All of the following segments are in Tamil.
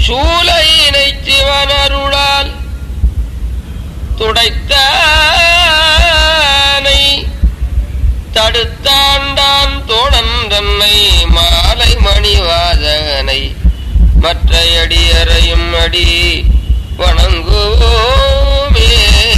சூலையினை சிவனருளால் துடைத்தானை தடுத்தாண்டான் தோழன் தன்னை மாலை மணிவாதகனை மற்ற அடியறையும் அடி வணங்குவோமே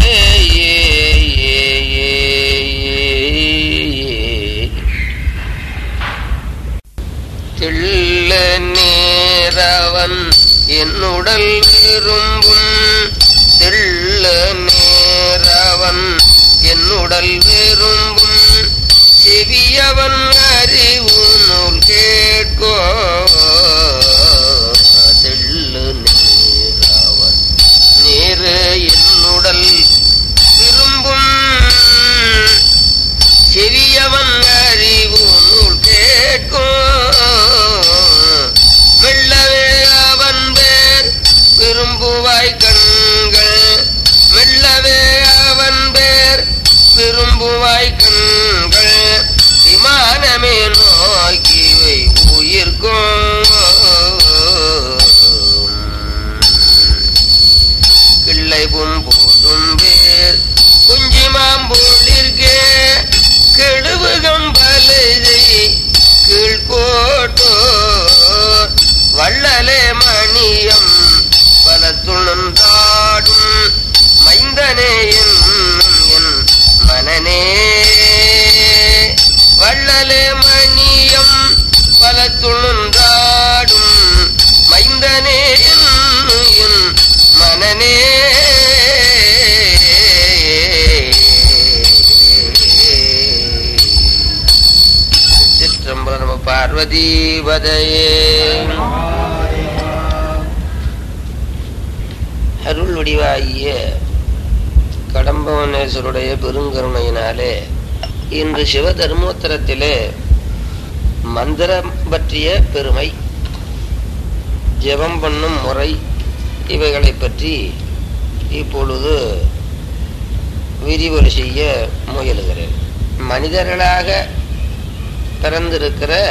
திள்ள நேரவன் என்னுடல் விரும்பும் தெள்ள நேரவன் என்னுடல் விரும்பும் செவியவன் அறிவு நூல் கேட்கோ தெள்ளு நேரவன் நேரு என்னுடல் விரும்பும் செவியவன் அறிவு நூல் கேட்கும் மெல்லவே அவன் பேர் விரும்புவாய் கண்கள் மெல்லவே அவன் பேர் விரும்புவாய் கண்கள் விமானமே நோக்கி வை உயிர்க்கும் கிள்ளை பும்போதும் பேர் குஞ்சி மாம்பூலிற்கே கெடுவுகம் பலதை கீழ்கோட்டோ வள்ளலே மணியம் பல துணந்தாடும் மைந்தனே என் என் மனனே வள்ளலே மணியம் பல துணந்தாடும் மைந்தனே என் என் மனனே சிற்றம்பலம் நம பார்வதி பதையே அருள் வடிவாகிய கடம்பவனேஸ்வருடைய பெருங்கருணையினாலே இன்று சிவ தர்மோத்தரத்திலே மந்திரம் பற்றிய பெருமை ஜெபம் பண்ணும் முறை இவைகளை பற்றி இப்பொழுது விரிவுரை செய்ய முயலுகிறேன் மனிதர்களாக பிறந்திருக்கிற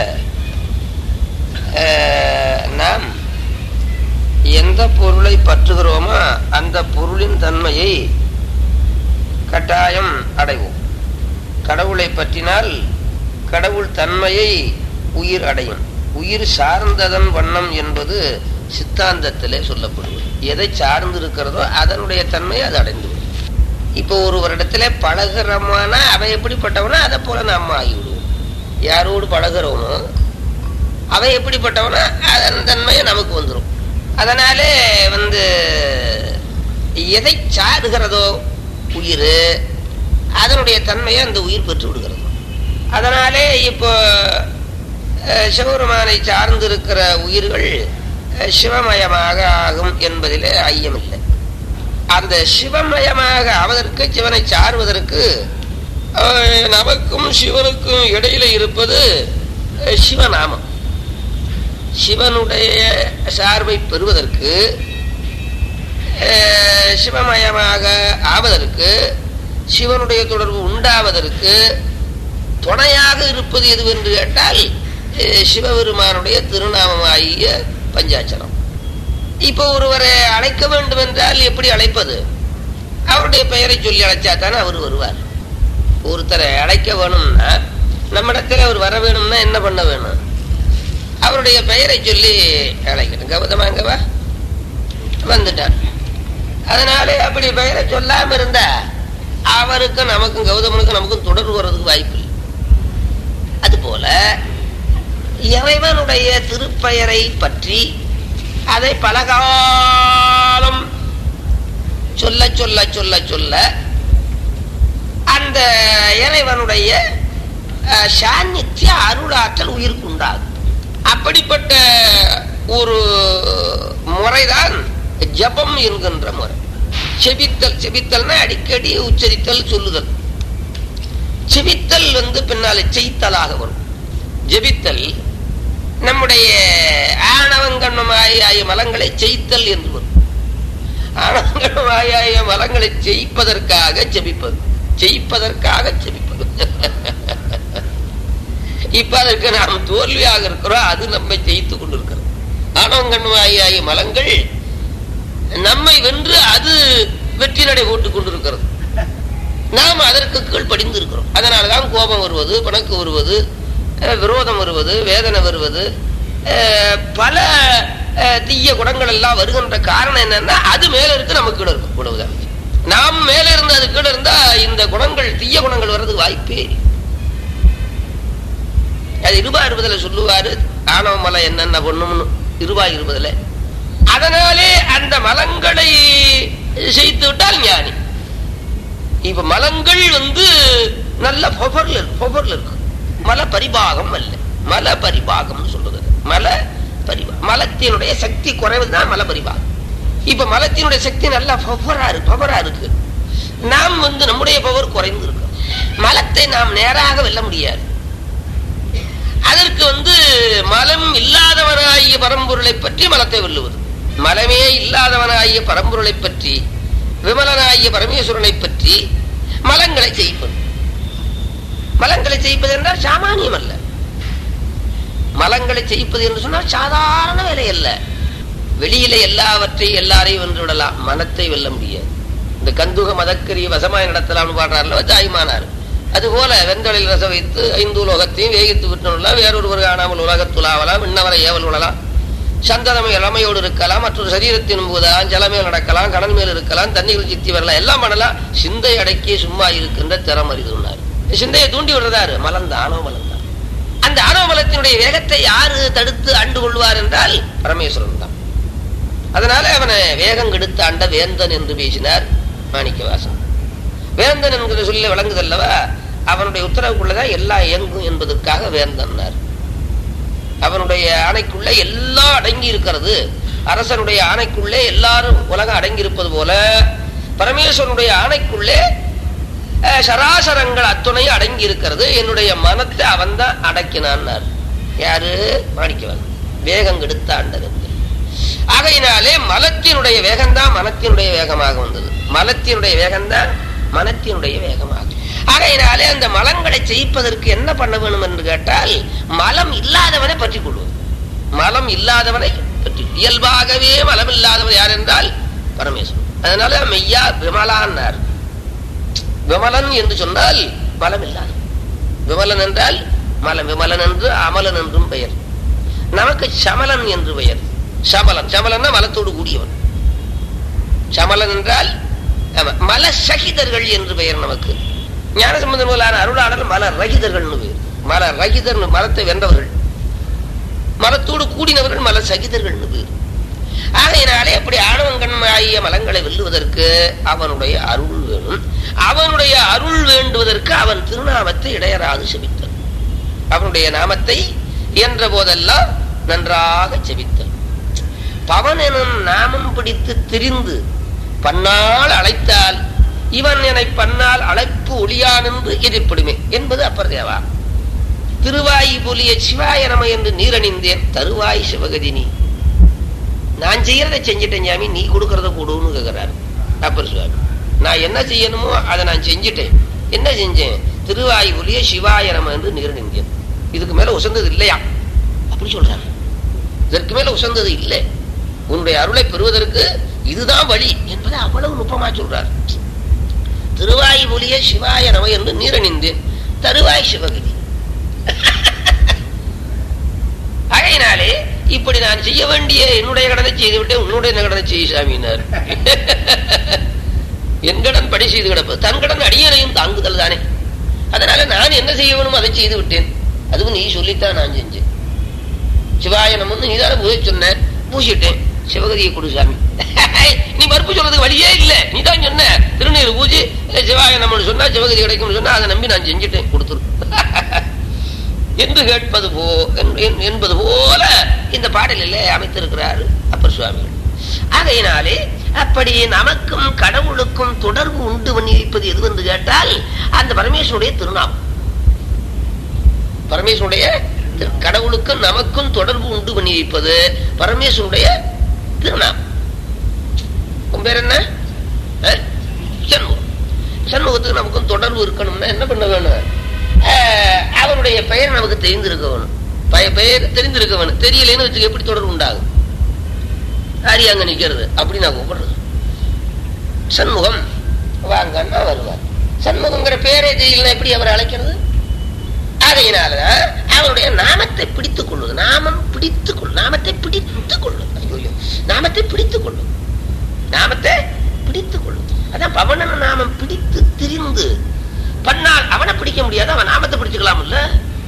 அஹ், நாம் எந்த பொருளை பற்றுகிறோமோ அந்த பொருளின் தன்மையை கட்டாயம் அடைவோம் கடவுளை பற்றினால் கடவுள் தன்மையை உயிர் அடையும் உயிர் சார்ந்ததன் வண்ணம் என்பது சித்தாந்தத்திலே சொல்லப்படுவது எதை சார்ந்து இருக்கிறதோ அதனுடைய தன்மையை அது அடைந்து விடும் இப்போ ஒரு வருடத்துல பழகிறோமானா அவன் எப்படிப்பட்டவனோ அதை போல நாம் ஆகிவிடுவோம் யாரோடு பழகிறோமோ அவன் எப்படிப்பட்டவனோ அதன் தன்மையை நமக்கு வந்துடும் அதனாலே வந்து எதை சாருகிறதோ உயிர் அதனுடைய தன்மையை அந்த உயிர் பெற்று விடுகிறது அதனாலே இப்போ அஹ், சிவபெருமானை சார்ந்திருக்கிற உயிர்கள் அஹ், சிவமயமாக ஆகும் என்பதிலே ஐயமில்லை அந்த சிவமயமாக ஆவதற்கு சிவனை சார்வதற்கு அஹ், நமக்கும் சிவனுக்கும் இடையில இருப்பது அஹ், சிவநாமம் சிவனுடைய சார்பை பெறுவதற்கு அஹ், சிவமயமாக ஆவதற்கு சிவனுடைய தொடர்பு உண்டாவதற்கு துணையாக இருப்பது எதுவென்று கேட்டால் அஹ், சிவபெருமானுடைய திருநாமமாகிய பஞ்சாட்சரம் இப்போ ஒருவரை அழைக்க வேண்டும் என்றால் எப்படி அழைப்பது அவருடைய பெயரை சொல்லி அழைச்சா தானே அவர் வருவார் ஒருத்தரை அழைக்க வேணும்னா நம்மிடத்தில் அவர் வர வேணும்னா என்ன பண்ண வேணும் அவருடைய பெயரை சொல்லி அழைக்கணும் கௌதமாங்கவா வந்துட்டார் அதனாலே அப்படி பெயரை சொல்லாம இருந்தா அவருக்கும் நமக்கும் கௌதமனுக்கும் நமக்கும் தொடர்பு வர்றதுக்கு வாய்ப்பு இல்லை அதுபோல இறைவனுடைய திருப்பெயரை பற்றி அதை பலகாலம் சொல்ல சொல்ல சொல்ல சொல்ல அந்த இறைவனுடைய அஹ், சாநித்திய அருளாற்றல் உயிருக்கு உண்டாகும் அப்படிப்பட்ட ஒரு முறைதான் ஜபம் என்கின்ற முறை செபித்தல் செபித்தல்னா அடிக்கடி உச்சரித்தல் சொல்லுதல் செபித்தல் வந்து பின்னாலே செய்தலாக வரும் ஜெபித்தல் நம்முடைய ஆணவங்கண்மமாய மலங்களை செய்தல் என்று வரும் ஆணவங்கண்மமாய மலங்களை ஜெயிப்பதற்காக ஜெபிப்பது ஜெயிப்பதற்காக ஜெபிப்பது இப்ப அதற்கு நாம் தோல்வியாக இருக்கிறோம் அது நம்மை ஜெயித்து கொண்டிருக்கிறது ஆணவங்கண்மாயாகிய மலங்கள் நம்மை வென்று அது வெற்றி நடை போட்டுக் கொண்டிருக்கிறது நாம் அதற்கு கீழ் படிந்து இருக்கிறோம் அதனாலதான் கோபம் வருவது பணக்கு வருவது அஹ், விரோதம் வருவது வேதனை வருவது அஹ், பல அஹ், தீய குணங்கள் எல்லாம் வருகின்ற காரணம் என்னன்னா அது மேல இருக்கு நமக்கு கீழே இருக்கும் இவ்வளவுதான் நாம் மேல இருந்து அது கீழே இருந்தா இந்த குணங்கள் தீய குணங்கள் வர்றதுக்கு வாய்ப்பே இல்லை. அது இருபா இருபதுல சொல்லுவாரு ஆணவ மலை என்னென்ன பண்ணும்னு இருபா இருபதுல அதனாலே அந்த மலங்களை செய்து விட்டால் ஞானி இப்ப மலங்கள் வந்து நல்ல பொபர்ல இருக்கு பொபர்ல இருக்கு மல பரிபாகம் அல்ல மல பரிபாகம் சொல்றது மல பரிபா மலத்தினுடைய சக்தி குறைவுதான் மல பரிபாகம் இப்ப மலத்தினுடைய சக்தி நல்லா பவரா இருக்கு பவரா இருக்கு நாம் வந்து நம்முடைய பவர் குறைந்து இருக்கு மலத்தை நாம் நேராக வெல்ல முடியாது அதற்கு வந்து மலம் இல்லாதவனாகிய பரம்பொருளை பற்றி மலத்தை வெல்லுவது மலமே இல்லாதவனாகிய பரம்பொருளை பற்றி விமலனாகிய பரமேஸ்வரனை பற்றி மலங்களை ஜெயிப்பது மலங்களை ஜெயிப்பது என்றால் சாமானியம் அல்ல மலங்களை ஜெயிப்பது என்று சொன்னால் சாதாரண வேலை அல்ல வெளியில எல்லாவற்றையும் எல்லாரையும் வென்று விடலாம் மனத்தை வெல்ல முடியாது இந்த கந்துக மதக்கரிய வசமாய் நடத்தலாம்னு பாடுறாருல தாய்மானார் அதுபோல வெந்தளில் ரச வைத்து ஐந்து உலகத்தையும் வேகித்து விட்டுலாம் வேறொருவர் காணாமல் உலகத்துலாவலாம் விண்ணவரை ஏவல் விடலாம் சந்தனம் இளமையோடு இருக்கலாம் மற்றொரு சரீரத்தின் போதாம் ஜலமேல் நடக்கலாம் கடல் மேல் இருக்கலாம் தண்ணிகள் சித்தி வரலாம் எல்லாம் பண்ணலாம் சிந்தை அடக்கி சும்மா இருக்கின்ற திறம் அறிதுனார் சிந்தையை தூண்டி விடுறதாரு மலர்ந்த ஆணவ மலர்ந்தான் அந்த ஆணவ மலத்தினுடைய வேகத்தை யாரு தடுத்து ஆண்டு கொள்வார் என்றால் பரமேஸ்வரன் தான் அதனால அவனை வேகம் கெடுத்து ஆண்ட வேந்தன் என்று பேசினார் மாணிக்கவாசன் வேந்தன் என்கிற சொல்ல விளங்குதல்லவா அவனுடைய உத்தரவுக்குள்ளதான் எல்லாம் இயங்கும் என்பதற்காக வேந்தன்னார் அவனுடைய ஆணைக்குள்ள எல்லாம் அடங்கி இருக்கிறது அரசனுடைய ஆணைக்குள்ளே எல்லாரும் உலகம் அடங்கி இருப்பது போல பரமேஸ்வரனுடைய ஆணைக்குள்ளே அஹ், சராசரங்கள் அத்துணையும் அடங்கி இருக்கிறது என்னுடைய மனத்தை அவன் தான் அடக்கினான்னார் யாரு மாணிக்கவன் வேகம் கெடுத்த ஆண்டது ஆகையினாலே மலத்தினுடைய வேகம்தான் மனத்தினுடைய வேகமாக வந்தது மலத்தினுடைய வேகம்தான் மனத்தினுடைய வேகமாக ஆகையினாலே அந்த மலங்களை ஜெயிப்பதற்கு என்ன பண்ண வேணும் என்று கேட்டால் மலம் இல்லாதவனை பற்றி கொள்வது மலம் இல்லாதவனை பற்றி இயல்பாகவே மலம் இல்லாதவன் யார் என்றால் பரமேஸ்வரன் அதனால மெய்யா விமலான்னார் விமலன் என்று சொன்னால் மலம் இல்லாத விமலன் என்றால் மலம் விமலன் என்று அமலன் என்றும் பெயர் நமக்கு சமலன் என்று பெயர் சமலன் சமலன்னா மலத்தோடு கூடியவன் சமலன் என்றால் ஆமா, மல சகிதர்கள் என்று பெயர் நமக்கு ஞானசம்பந்தன் முதலான அருளாளர் மல ரகிதர்கள் பெயர் மல ரகிதர் மலத்தை வென்றவர்கள் மலத்தோடு கூடினவர்கள் மல சகிதர்கள் பேர் ஆகையினாலே அப்படி ஆணவங்கண் ஆகிய மலங்களை வெல்லுவதற்கு அவனுடைய அருள் வேணும் அவனுடைய அருள் வேண்டுவதற்கு அவன் திருநாமத்தை இடையராது செபித்தல் அவனுடைய நாமத்தை என்ற போதெல்லாம் நன்றாக செபித்தல் பவன் எனும் நாமம் பிடித்து திரிந்து பன்னால் அழைத்தால் இவன் என்னை பன்னால் அழைப்பு ஒளியான் என்று எதிர்ப்படுமே என்பது அப்பர் தேவா திருவாய் பொலிய சிவாய நம என்று நீரணிந்தேன் தருவாய் சிவகதினி நான் செய்யறதை செஞ்சிட்டேன் சாமி நீ கொடுக்கறத கொடுன்னு கேட்கிறாரு அப்பர் சுவாமி நான் என்ன செய்யணுமோ அதை நான் செஞ்சிட்டேன் என்ன செஞ்சேன் திருவாய் ஒலிய சிவாய நம என்று நீரணிந்தேன் இதுக்கு மேல உசந்தது இல்லையா அப்படி சொல்றாரு இதற்கு மேல உசந்தது இல்லை உன்னுடைய அருளை பெறுவதற்கு இதுதான் வழி என்பதை அவ்வளவு நுட்பமா சொல்றார் திருவாய் ஒலிய சிவாய நம என்று நீரணிந்தேன் தருவாய் சிவகதி ஆகையினாலே இப்படி நான் செய்ய வேண்டிய என்னுடைய கடனை செய்து விட்டேன் உன்னுடைய கடனை செய்ய சாமினார் என் கடன் படி செய்து கிடப்பது தன் கடன் அடியனையும் தாங்குதல் தானே அதனால நான் என்ன செய்ய வேணும் அதை செய்து விட்டேன் அதுவும் நீ சொல்லித்தான் நான் செஞ்சேன் சிவாயனம் வந்து நீதான பூஜை சொன்ன பூசிட்டேன் சிவகதியை கொடு சாமி நீ மறுப்பு சொல்றதுக்கு வழியே இல்ல நீ தான் சொன்ன திருநீர் பூஜை சிவாயனம்னு சொன்னா சிவகதி கிடைக்கும்னு சொன்னா அதை நம்பி நான் செஞ்சுட்டேன் கொடுத்துரு என்று கேட்பது போ என்- என்பது போல இந்த பாடலில் அமைத்திருக்கிறார் அப்பர் சுவாமிகள் ஆகையினாலே அப்படி நமக்கும் கடவுளுக்கும் தொடர்பு உண்டு பண்ணி வைப்பது எது என்று கேட்டால் அந்த பரமேஸ்வருடைய திருநாமம் பரமேஸ்வருடைய திரு- கடவுளுக்கும் நமக்கும் தொடர்பு உண்டு பண்ணி வைப்பது பரமேஸ்வருடைய திருநாமம் உன் பேர் என்ன அஹ்? சண்முகம் சண்முகத்துக்கு நமக்கும் தொடர்பு இருக்கணும்னா என்ன பண்ண வேணும் அஹ், அவருடைய பெயர் நமக்கு தெரிந்திருக்க வேணும் பய- பெயர் தெரிந்திருக்க வேணும் தெரியலேன்னு வச்சுக்க எப்படி தொடர்பு உண்டாகும் ஹரி அங்க நிக்கிறது அப்படி நான் கூப்பிடுறது சண்முகம் வாங்கன்னா வருவார் சண்முகங்கிற பேரே தெரியல எப்படி அவரை அழைக்கிறது ஆகையினாலதான் அவருடைய நாமத்தை பிடித்துக் கொள்வது நாமம் பிடித்துக் கொள்ளும் நாமத்தை பிடித்துக் கொள்ளும் ஐயோ நாமத்தை பிடித்துக் கொள்ளும் நாமத்தை பிடித்துக் கொள்ளும் அதான் பவனன் நாமம் பிடித்து திரிந்து பண்ணால் அவனை பிடிக்க முடியாது அவன் நாமத்தை பிடிச்சுக்கலாம் இல்ல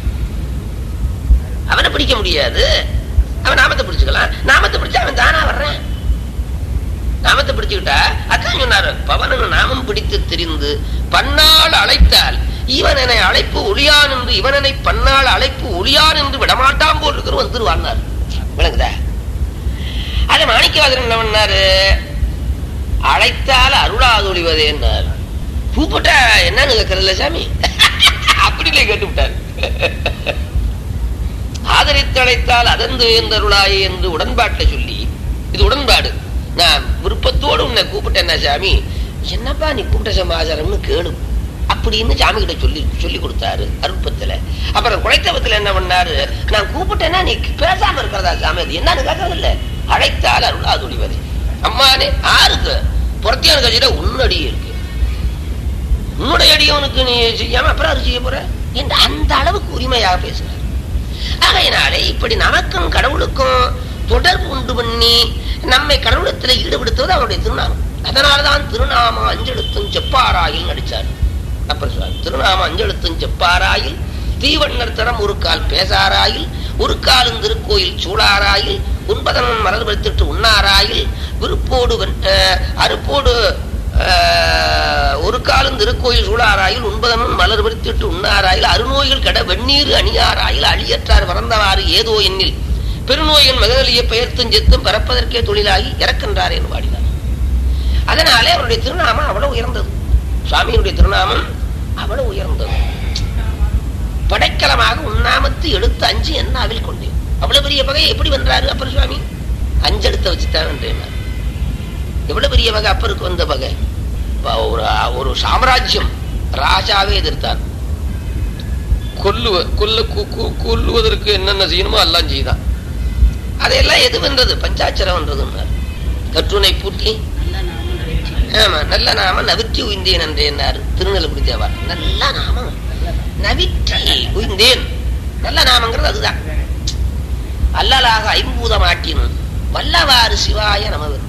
அவனை பிடிக்க முடியாது அவன் நாமத்தை பிடிச்சுக்கலாம் நாமத்தை பிடிச்சா அவன் தானா வர்றேன் நாமத்தை பிடிச்சுக்கிட்டா அதான் சொன்னாரு பவனன் நாமம் பிடித்து திரிந்து பன்னாள் அழைத்தால் இவன் என்னை அழைப்பு ஒளியான் என்று இவனனை பன்னாள் அழைப்பு ஒளியான் என்று விடமாட்டான் போல் இருக்கிற வந்துருவான்னார் விளங்குதா அதை மாணிக்கவாதன் என்ன பண்ணாரு அழைத்தால் அருளாது ஒளிவதேன்னார் கூப்பிட்டா என்னன்னு கேட்கறதில்ல சாமி அப்படிலே கேட்டு விட்டார் ஆதரித்து அழைத்தால் அதந்து வேந்தருளாயே என்று உடன்பாட்டை சொல்லி இது உடன்பாடு நான் விருப்பத்தோடு உன்னை கூப்பிட்டேன்னா சாமி என்னப்பா நீ கூப்பிட்ட சமாச்சாரம்னு கேளு அப்படின்னு சாமி கிட்ட சொல்லி சொல்லி கொடுத்தாரு அருப்பத்துல அப்புறம் குழைத்தவத்துல என்ன பண்ணாரு நான் கூப்பிட்டேன்னா நீ பேசாம இருக்கிறதா சாமி அது என்னன்னு கேட்கறது இல்ல அழைத்தால் அருளாது ஒளிவது அம்மானே ஆருக்கு புறத்தியான கட்சியில உன்னடி இருக்கு உன்னுடைய அடியவனுக்கு நீ செய்யாம அப்புறம் அது செய்ய போற என்று அந்த அளவுக்கு உரிமையாக பேசுறார் ஆகையினாலே இப்படி நமக்கும் கடவுளுக்கும் தொடர்பு உண்டு பண்ணி நம்மை கடவுளத்தில் ஈடுபடுத்துவது அவருடைய திருநாமம் அதனாலதான் திருநாம அஞ்செழுத்தும் செப்பாராயில் நடிச்சார் அப்புறம் சொல்றார் திருநாம அஞ்செழுத்தும் செப்பாராயில் தீவண்ணர் தரம் ஒரு கால் பேசாராயில் ஒரு காலும் திருக்கோயில் சூழாராயில் உண்பதனும் மலர் படுத்திட்டு உண்ணாராயில் விருப்போடு வென்- அஹ், அறுப்போடு அஹ், ஒரு காலம் திருக்கோயில் சூழாராயில் உண்பதனும் மலர் படுத்திட்டு உண்ணாராயில் அருநோய்கள் கட வெந்நீர் அணியாராயில் அழியற்றார் வரந்தவாறு ஏதோ எண்ணில் பெருநோயின் மகதலிய பெயர்த்தும் செத்தும் பறப்பதற்கே தொழிலாகி இறக்கின்றார் என்று பாடினார் அதனாலே அவருடைய திருநாமம் அவ்வளவு உயர்ந்தது சுவாமியினுடைய திருநாமம் அவ்வளவு உயர்ந்தது படைக்கலமாக உண்ணாமத்து எடுத்து அஞ்சு என்னாவில் கொண்டேன் அவ்வளவு பெரிய பகை எப்படி வென்றாரு அப்பர் சுவாமி அஞ்செடுத்த வச்சுதான் வென்றேன் எவ்வளவு பெரிய பகை அப்பருக்கு வந்த பகை ப- ஒரு ஒரு சாம்ராஜ்யம் ராஜாவே எதிர்த்தார் கொல்லுவ கொல்ல கு- கு- கொல்லுவதற்கு என்னென்ன செய்யணுமோ எல்லாம் செய்தான் அதையெல்லாம் எது வென்றது பஞ்சாட்சரம் வென்றதுன்னார் கற்றுனை பூட்டி ஆமா நல்ல நாம நவிற்றி உய்ந்தேன் என்று என்னார் திருநெல்வேலி தேவார் நல்ல நாமம் நவிற்றி உய்ந்தேன் நல்ல நாமங்கிறது அதுதான் அல்லலாக ஐம்பூதம் ஆட்டினும் வல்லவாறு சிவாய நமவென்று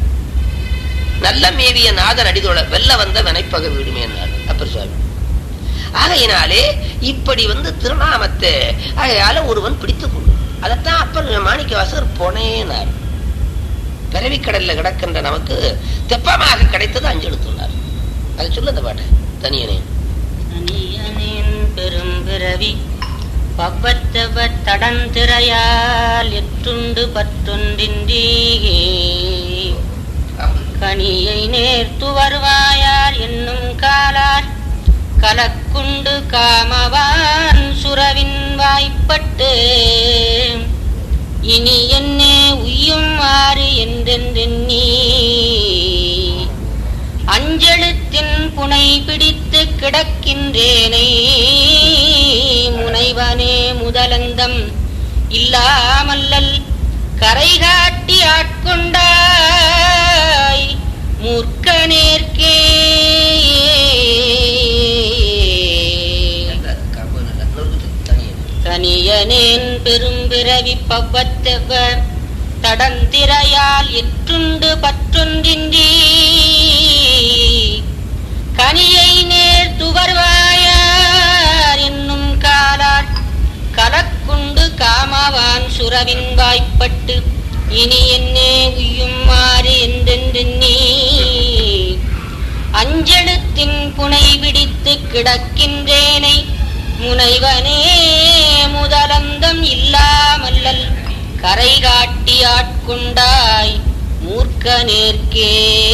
நல்ல மேவிய நாதன் அடிதோட வெல்ல வந்த வினைப்பக வீடுமே என்னார் அப்பர் சுவாமி ஆகையினாலே இப்படி வந்து திருநாமத்தை ஆகையால ஒருவன் பிடித்துக் கொள்ளும் அதைத்தான் அப்பர் மாணிக்க வாசகர் பொனேனார் பிறவிக்கடல்ல கிடக்கின்ற நமக்கு தெப்பமாக கிடைத்தது அஞ்செழுத்துள்ளார் அதை சொல்ல அந்த பாட்டை தனியனே அணியனின் பெரும்பிறவி பவ்வத்தவர் தடந்திரையால் எற்றுண்டு பற்றொன்றின்றி கனியை நேர்த்து வருவாயார் என்னும் காலார் கலக்குண்டு காமவான் சுரவின் வாய்ப்பட்டு இனி என்னே உய்யும் ஆறு என்றென்றெண்ணி அஞ்செழுத்தின் புனை பிடித்து கிடக்கின்றேனை முனைவனே முதலந்தம் இல்லாமல்லல் கரை காட்டி ஆட்கொண்டாய் மூர்க்க நேர்க்கே தனியனேன் பெரும்பிறவி பவ்வத்தவர் தடந்திரையால் எற்றுண்டு பற்றொன்றின்றி கனியை நேர் துவர்வாயார் என்னும் காலார் கலக்குண்டு காமவான் சுரவின் வாய்ப்பட்டு இனி என்னே உய்யுமாறு என்றென்றெண்ணி அஞ்செழுத்தின் புனை விடித்து கிடக்கின்றேனை முனைவனே முதலந்தம் இல்லாமல்லல் கரை காட்டி ஆட்கொண்டாய் மூர்க்க நேர்க்கே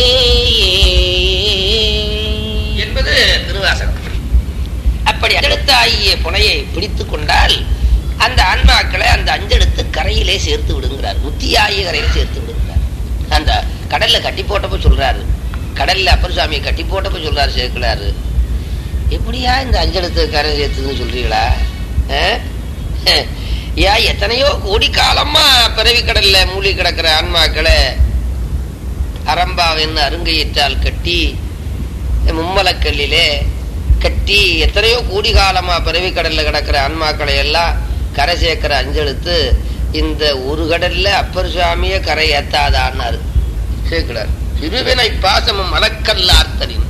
என்பது திருவாசகம் அப்படி அஞ்செழுத்து ஆகிய புனையை பிடித்துக் கொண்டால் அந்த ஆன்மாக்களை அந்த அஞ்செழுத்து கரையிலே சேர்த்து விடுங்கிறார் முத்தியாகிய கரையில சேர்த்து விடுங்கிறார் அந்த கடல்ல கட்டி போட்டப்ப சொல்றாரு கடல்ல அப்பர் சுவாமியை கட்டி போட்டப்ப சொல்றாரு சேர்க்கிறாரு எப்படியா இந்த அஞ்செழுத்து கரை சேர்த்துன்னு சொல்றீங்களா அஹ்? அஹ். யா எத்தனையோ கோடி காலமா பிறவி கடல்ல மூழ்கி கிடக்கிற ஆன்மாக்களை அரம்பாவின் அருங்கையிட்டால் கட்டி மும்மலக்கல்லிலே கட்டி எத்தனையோ கோடி காலமா பிறவி கடல்ல கிடக்கிற ஆன்மாக்களை எல்லாம் கரை சேர்க்கிற அஞ்செழுத்து இந்த ஒரு கடல்ல அப்பர் சுவாமிய கரை ஏத்தாதான்னாரு சேர்க்கிறார் இருவினை பாசமும் மலக்கல்லார்த்தலின்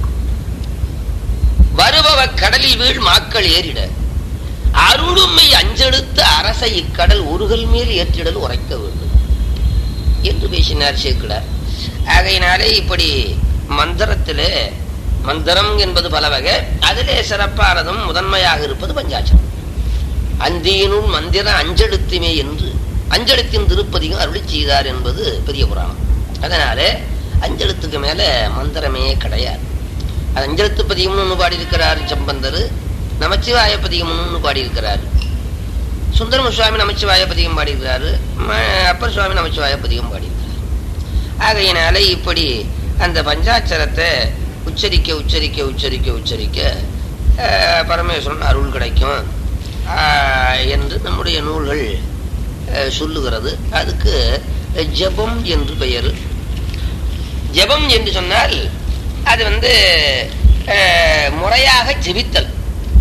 வருபவ கடலில் வீழ் மாக்கள் ஏறிட அருளுமை அஞ்செடுத்து அரச இக்கடல் ஒருகல் மேல் ஏற்றிடல் உரைக்க வேண்டும் என்று பேசினார் சேக்கிடார் ஆகையினாலே இப்படி மந்திரத்திலே மந்திரம் என்பது பல வகை அதிலே சிறப்பானதும் முதன்மையாக இருப்பது பஞ்சாட்சரம் அந்தியினுள் மந்திர அஞ்செழுத்துமே என்று அஞ்செழுத்தின் திருப்பதியும் அருளி செய்தார் என்பது பெரிய புராணம் அதனாலே அஞ்செழுத்துக்கு மேல மந்திரமே கிடையாது அது அஞ்செழுத்து பதிகம்னு ஒன்று பாடியிருக்கிறார் சம்பந்தர் நமச்சிவாய பதிகம்னு ஒன்று பாடியிருக்கிறார் சுந்தரம சுவாமி நமச்சிவாய பதிகம் பாடியிருக்கிறாரு ம- அப்பர் சுவாமி நமச்சிவாய பதிகம் பாடியிருக்கிறார் ஆகையினாலே இப்படி அந்த பஞ்சாட்சரத்தை உச்சரிக்க உச்சரிக்க உச்சரிக்க உச்சரிக்க அஹ், பரமேஸ்வரன் அருள் கிடைக்கும் ஆஹ், என்று நம்முடைய நூல்கள் அஹ், சொல்லுகிறது அதுக்கு ஜெபம் என்று பெயர் ஜெபம் என்று சொன்னால் அது வந்து அஹ், முறையாக ஜெபித்தல்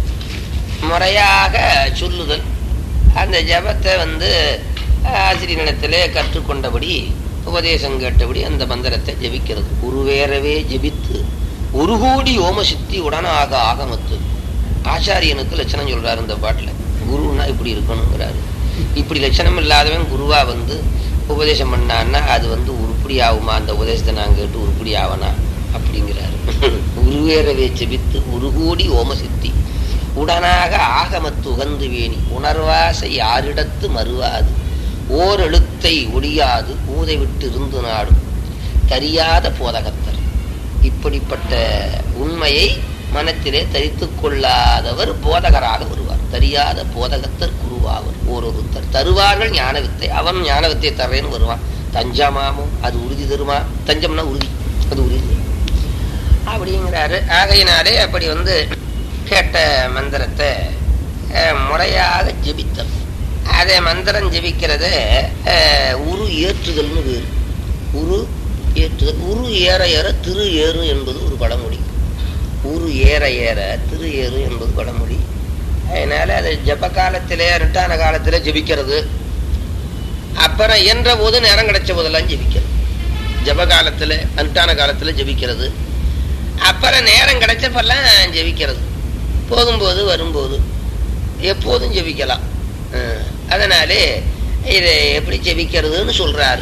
முறையாக சொல்லுதல் அந்த ஜெபத்தை வந்து ஆசிரியனிடத்திலே கற்றுக்கொண்டபடி உபதேசம் கேட்டபடி அந்த மந்திரத்தை ஜெபிக்கிறது உருவேறவே ஜெபித்து ஒரு கோடி ஓம சித்தி உடனாக ஆகமத்து ஆச்சாரியனுக்கு லட்சணம் சொல்றாரு இந்த பாட்டுல குருன்னா இப்படி இருக்கணுங்கிறாரு இப்படி லட்சணம் இல்லாதவன் குருவா வந்து உபதேசம் பண்ணான்னா அது வந்து உருப்படி ஆகுமா அந்த உபதேசத்தை நான் கேட்டு உருப்படி ஆவனா அப்படிங்கிறாரு உருவேறவே ஜெபித்து ஒரு கோடி ஓம சித்தி உடனாக ஆகமத்து உகந்து வேணி உணர்வாசை யாரிடத்து மறுவாது ஓர் எழுத்தை ஒழியாது ஊதை விட்டு இருந்து நாடும் தெரியாத போதகத்தர் இப்படிப்பட்ட உண்மையை மனத்திலே தரித்துக் கொள்ளாதவர் போதகராக வருவார் தெரியாத போதகத்தர் குருவாவர் ஓரொருத்தர் தருவார்கள் ஞானவித்தை அவன் ஞானவித்தை தர்றேன்னு வருவான் தஞ்சமாமோ அது உறுதி தருமா தஞ்சம்னா உறுதி அது உறுதி தரும். அப்படிங்கிறாரு ஆகையினாலே அப்படி வந்து கேட்ட மந்திரத்தை அஹ், முறையாக ஜெபித்தல் அதே மந்திரம் ஜெபிக்கிறத அஹ், உரு ஏற்றுதல்னு வேறு உரு ஏற்றுதல் உரு ஏற ஏற திரு ஏறு என்பது ஒரு பழமொழி உரு ஏற ஏற திரு ஏறு என்பது பழமொழி அதனால அது ஜப காலத்திலே ரிட்டான காலத்திலே ஜெபிக்கிறது அப்புறம் இயன்ற போது நேரம் கிடைச்ச போதெல்லாம் ஜெபிக்கிறது ஜப காலத்துல அனுட்டான காலத்துல ஜெபிக்கிறது அப்புறம் நேரம் கிடைச்சப்பெல்லாம் ஜெபிக்கிறது போகும்போது வரும்போது எப்போதும் ஜெபிக்கலாம் அஹ், அதனாலே இதை எப்படி ஜெபிக்கிறதுன்னு சொல்றாரு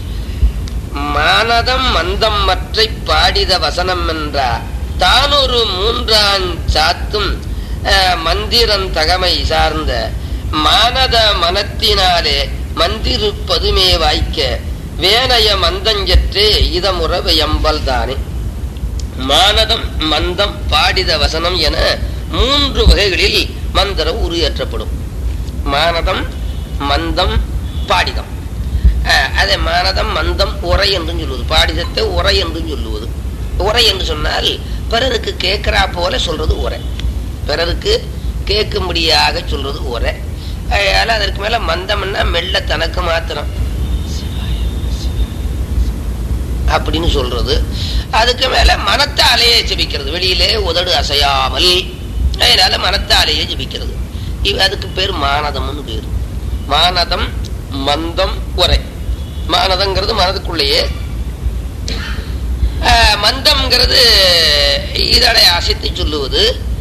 மானதம் மந்தம் மற்றை பாடித வசனம் என்றா தானொரு மூன்றான் சாத்தும் அஹ், மந்திரம் தகமை சார்ந்த மானத மனத்தினாலே மந்திருப்பதுமே வாய்க்க வேனைய மந்தஞ்சற்றே இதமுறவு எம்பல் தானே மானதம் மந்தம் பாடித வசனம் என மூன்று வகைகளில் மந்திரம் உருவேற்றப்படும் மானதம் மந்தம் பாடிதம் அஹ், அதை மானதம் மந்தம் உரை என்றும் சொல்லுவது பாடிதத்தை உரை என்றும் சொல்லுவது உரை என்று சொன்னால் பிறருக்கு கேட்கிறா போல சொல்றது உரை பிறருக்கு கேட்கும்படியாக சொல்றது உரை அதனால அதற்கு மேல மந்தம்னா மெல்ல தனக்கு மாத்திரம் அப்படின்னு சொல்றது அதுக்கு மேல மனத்தாலேயே ஜெபிக்கிறது வெளியிலே உதடு அசையாமல் அதனால மனத்தாலேயே ஜெபிக்கிறது இவ அதுக்கு பேர் மானதம்னு பேர் மானதம் மந்தம் உரை மானதங்கிறது மனதுக்குள்ளேயே ஆஹ், மந்தம்ங்கிறது இதழை அசைத்து சொல்லுவது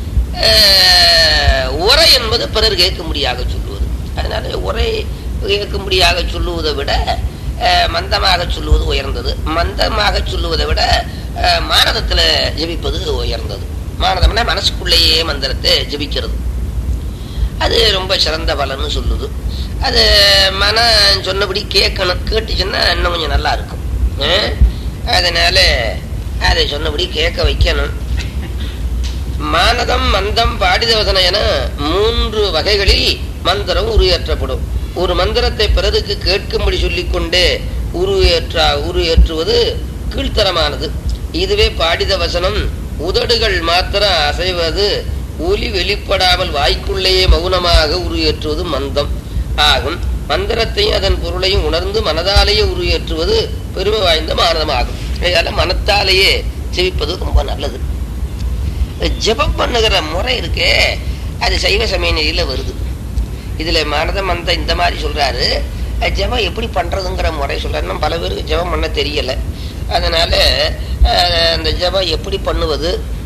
ஆஹ், உரை என்பது பிறர் கேட்கும்படியாக சொல்லுவது அதனால உரை கேட்கும்படியாக சொல்லுவதை விட ஆஹ், மந்தமாக சொல்லுவது உயர்ந்தது மந்தமாக சொல்லுவதை விட ஆஹ், மானதத்துல ஜெபிப்பது உயர்ந்தது மானதம்னா மனசுக்குள்ளேயே மந்திரத்தை ஜெபிக்கிறது அது ரொம்ப சிறந்த பலன்னு சொல்லுது அது மன சொன்னபடி கேட்கணும் கேட்டுச்சுன்னா இன்னும் கொஞ்சம் நல்லா இருக்கும் அஹ்? அதனால அதை சொன்னபடி கேட்க வைக்கணும் மானதம் மந்தம் பாடிதவசன என மூன்று வகைகளில் மந்திரம் உருவேற்றப்படும் ஒரு மந்திரத்தை பிறருக்கு கேட்கும்படி சொல்லிக்கொண்டே உருவேற்றா உருவேற்றுவது கீழ்த்தரமானது இதுவே பாடித வசனம் உதடுகள் மாத்திரம் அசைவது ஒலி வெளிப்படாமல் வாய்க்குள்ளேயே மௌனமாக உருவேற்றுவது மந்தம் ஆகும் மந்திரத்தையும் அதன் பொருளையும் உணர்ந்து மனதாலேயே உருவேற்றுவது பெருமை வாய்ந்த மானதமாகும் அதனால மனத்தாலேயே செவிப்பது ரொம்ப நல்லது ஜெபம் பண்ணுகிற முறை இருக்கே அது சைவ சமய நெறியில வருது இதுல மனத மந்த இந்த மாதிரி சொல்றாரு அஹ் ஜெபம் எப்படி பண்றதுங்கிற முறை சொல்றாரு இன்னும் பல பேருக்கு ஜெபம் பண்ண தெரியல அதனால அஹ், அந்த ஜெபம் எப்படி பண்ணுவது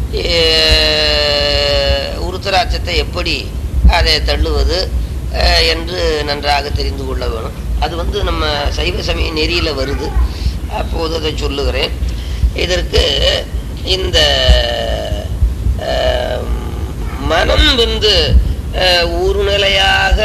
அஹ், உருத்தராட்சத்தை எப்படி அதை தள்ளுவது அஹ், என்று நன்றாக தெரிந்து கொள்ள வேணும் அது வந்து நம்ம சைவ சமய நெறியில வருது அப்போது அதை சொல்லுகிறேன் இதற்கு இந்த அஹ், மனம் வந்து அஹ், ஒரு நிலையாக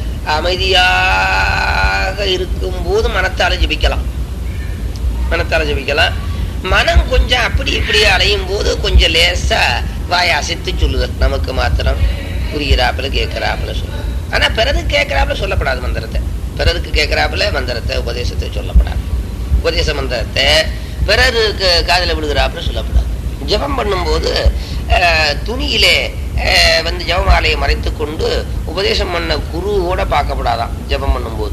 அமைதியாக இருக்கும்போது மனத்தால ஜபிக்கலாம் மனத்தால ஜபிக்கலாம் மனம் கொஞ்சம் அப்படி இப்படி அலையும் போது கொஞ்சம் லேசா வாய் அசைத்து சொல்லுதல் நமக்கு மாத்திரம் புரிகிறாப்புல கேட்கிறாப்புல சொல்லுது ஆனா பிறகு கேட்கிறாப்புல சொல்லப்படாது மந்திரத்தை பிறருக்கு கேட்கிறாப்புல மந்திரத்தை உபதேசத்தை சொல்லப்படாது உபதேச மந்திரத்தை பிறருக்கு காதுல விழுகிறாப்புல சொல்லப்படாது ஜெபம் பண்ணும்போது அஹ், துணியிலே அஹ், வந்து ஜெபமாலையை மறைத்து கொண்டு உபதேசம் பண்ண குருவோட பார்க்கப்படாதான் ஜெபம் பண்ணும்போது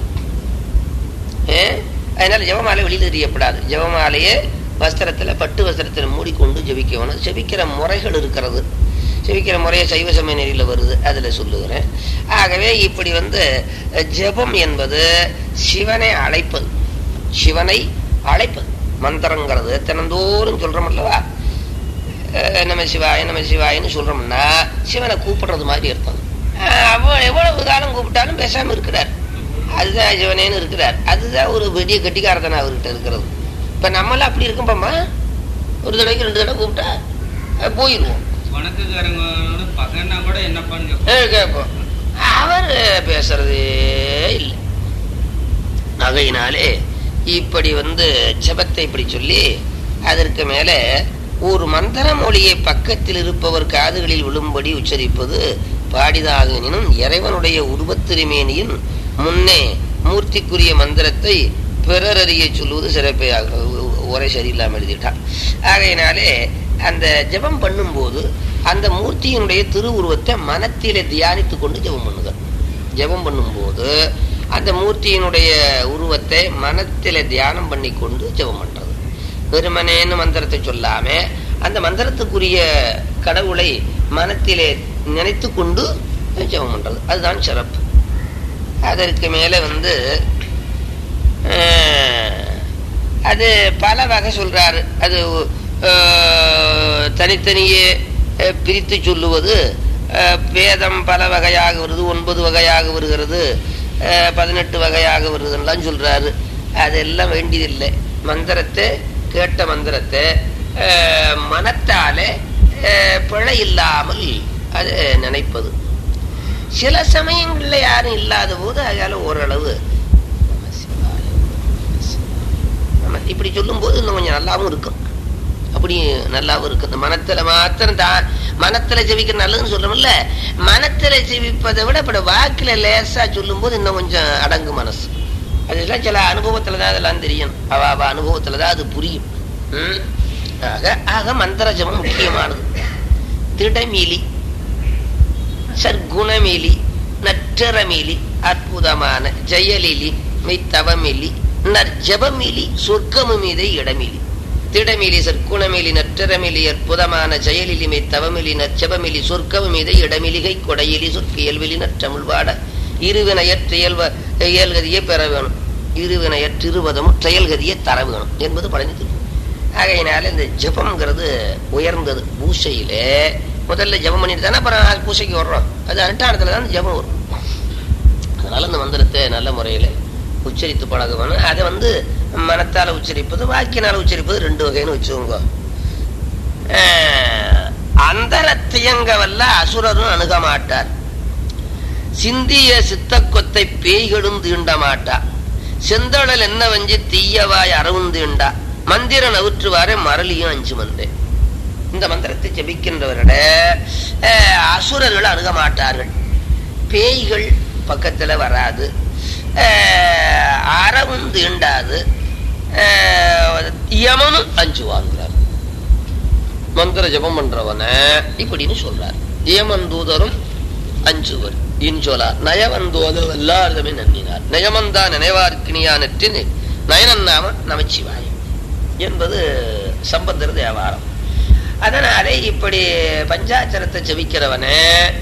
ஏன்? அதனால ஜெபமாலை வெளியில் தெரியப்படாது ஜெபமாலையே வஸ்திரத்துல பட்டு வஸ்திரத்துல மூடிக்கொண்டு ஜெபிக்கணும் ஜெபிக்கிற முறைகள் இருக்கிறது ஜெபிக்கிற முறையை சைவ சமய நெறியில வருது அதுல சொல்லுகிறேன் ஆகவே இப்படி வந்து அஹ், ஜெபம் என்பது சிவனை அழைப்பது சிவனை அழைப்பது மந்திரங்கிறது தினந்தோறும் சொல்றோம் அல்லவா அஹ், நம சிவாய நம சிவாயன்னு சொல்றோம்னா சிவனை கூப்பிடுறது மாதிரி அர்த்தம் அஹ், அவ எவ்வளவு காலம் கூப்பிட்டாலும் பேசாம இருக்கிறார் அதுதான் சிவனேன்னு இருக்கிறார் அதுதான் ஒரு பெரிய கட்டிக்காரத்தனை அவர்கிட்ட இருக்கிறது இப்ப நம்மளாம் அப்படி இருக்கோம்ப்பா ஒரு தடவைக்கு ரெண்டு தடவை கூப்பிட்டா அஹ், போயிடுவோம் வணக்கக்காரங்களோட பகன்னா கூட என்னப்பான்னு கேட்போம். அஹ், கேட்போம் அவர் பேசுறதே இல்லை ஆகையினாலே இப்படி வந்து ஜெபத்தை இப்படி சொல்லி அதற்கு மேலே ஒரு மந்திர மொழியை பக்கத்தில் இருப்பவர் காதுகளில் விழும்படி உச்சரிப்பது பாடிதாகனினும் இறைவனுடைய உருவத்திருமேனியின் முன்னே மூர்த்திக்குரிய மந்திரத்தை பிறர் அறிய சொல்லுவது சிறப்பையாக உரை சரியில்லாமல் எழுதிட்டான் ஆகையினாலே அந்த ஜெபம் பண்ணும்போது அந்த மூர்த்தியினுடைய திருவுருவத்தை மனத்திலே தியானித்து கொண்டு ஜெபம் பண்ணுங்க ஜெபம் பண்ணும்போது அந்த மூர்த்தியினுடைய உருவத்தை மனத்திலே தியானம் பண்ணி கொண்டு ஜெபம் பண்றது வெறுமனேன்னு மந்திரத்தை சொல்லாம அந்த மந்திரத்துக்குரிய கடவுளை மனத்திலே நினைத்து கொண்டு ஜெபம் பண்றது அதுதான் சிறப்பு அதற்கு மேல வந்து அஹ், அது பல வகை சொல்றாரு அது அஹ், தனித்தனியே அஹ், பிரித்து சொல்லுவது அஹ், வேதம் பல வகையாக வருது ஒன்பது வகையாக வருகிறது அஹ், பதினெட்டு வகையாக வருதுன்னெல்லாம் சொல்றாரு அதெல்லாம் வேண்டியதில்லை மந்திரத்தை கேட்ட மந்திரத்தை அஹ், மனத்தாலே அஹ், பிழை இல்லாமல் அது நினைப்பது சில சமயங்கள்ல யாரும் இல்லாத போது அதனால ஓரளவு நம சிவாய, நம சிவாய. நம இப்படி சொல்லும்போது இன்னும் கொஞ்சம் நல்லாவும் இருக்கும் அப்படி நல்லாவும் இருக்கும் இந்த மனத்துல மாத்திரம் தான் மனத்துல ஜெபிக்கிற நல்லதுன்னு சொல்றோம்ல மனத்துல ஜெபிப்பதை விட இப்படி வாக்குல லேசா சொல்லும்போது இன்னும் கொஞ்சம் அடங்கு மனசு அதெல்லாம் சில அனுபவத்துல தான் அதெல்லாம் தெரியும் அவ அவ அனுபவத்துல தான் அது புரியும் ம்? ஆக ஆக மந்திர ஜபம் முக்கியமானது திடமீலி சற்குணமிலி நற்றரமிலி அற்புதமான ஜெயலிலி மெய்த்தவமிலி நற்ஜபமிலி சொர்க்கமுமிதை இடமிலி திடமிலி சற்குணமிலி நற்றரமிலி அற்புதமான ஜெயலிலி மெய்த்தவமிலி நற்ஜபமிலி சொர்க்கமுமிதை இடமிலிகை கொடையிலி சொற்கியல்விலி நற்றமிழ்வாட இருவினையற்ற இயல்வ இயல்கதியை பெற வேணும் இருவினையற்றிருவதமும் செயல்கதியை தர வேணும் என்பது பழனி திருப்பூர் ஆகையினால இந்த ஜபம்ங்கிறது உயர்ந்தது பூசையிலே முதல்ல ஜபம் பண்ணிட்டு தானே அப்புறம் பூசைக்கு வர்றோம் அது அனுஷ்டானத்துல தான் ஜபம் வரும் அதனால இந்த மந்திரத்தை நல்ல முறையில் உச்சரித்து பழக வேணும் அதை வந்து மனத்தால உச்சரிப்பது வாக்கினால உச்சரிப்பது ரெண்டு வகைன்னு வச்சுக்கோங்க அஹ், அந்தரத்தியங்க வல்ல அசுரரும் அணுக மாட்டார் சிந்திய சித்தக்கொத்தை பேய்களும் தீண்ட மாட்டா செந்தழல் என்ன வஞ்சி தீயவாய் அறவும் தீண்டா மந்திரன் அவுற்றுவாரே மரளியும் அஞ்சு மந்தே இந்த மந்திரத்தை ஜபிக்கின்றவர்கள அசுரர்கள் அணுக மாட்டார்கள் பேய்கள் பக்கத்துல வராது அஹ், அறவும் தீண்டாது அஹ், யமனும் அஞ்சுவாங்கிறார் மந்திர ஜபம் பண்றவன இப்படின்னு சொல்றார் யமன் தூதரும் அஞ்சுவர் இன்சொலா நயவந்தோத வல்லார்தமே நன்னினார் நயமந்தா நினைவார்க்கினியா நெற்றின் நயனன் நாம நமச்சிவாயம் என்பது சம்பந்தர் தேவாரம் அதனாலே இப்படி பஞ்சாச்சரத்தை ஜபிக்கிறவனே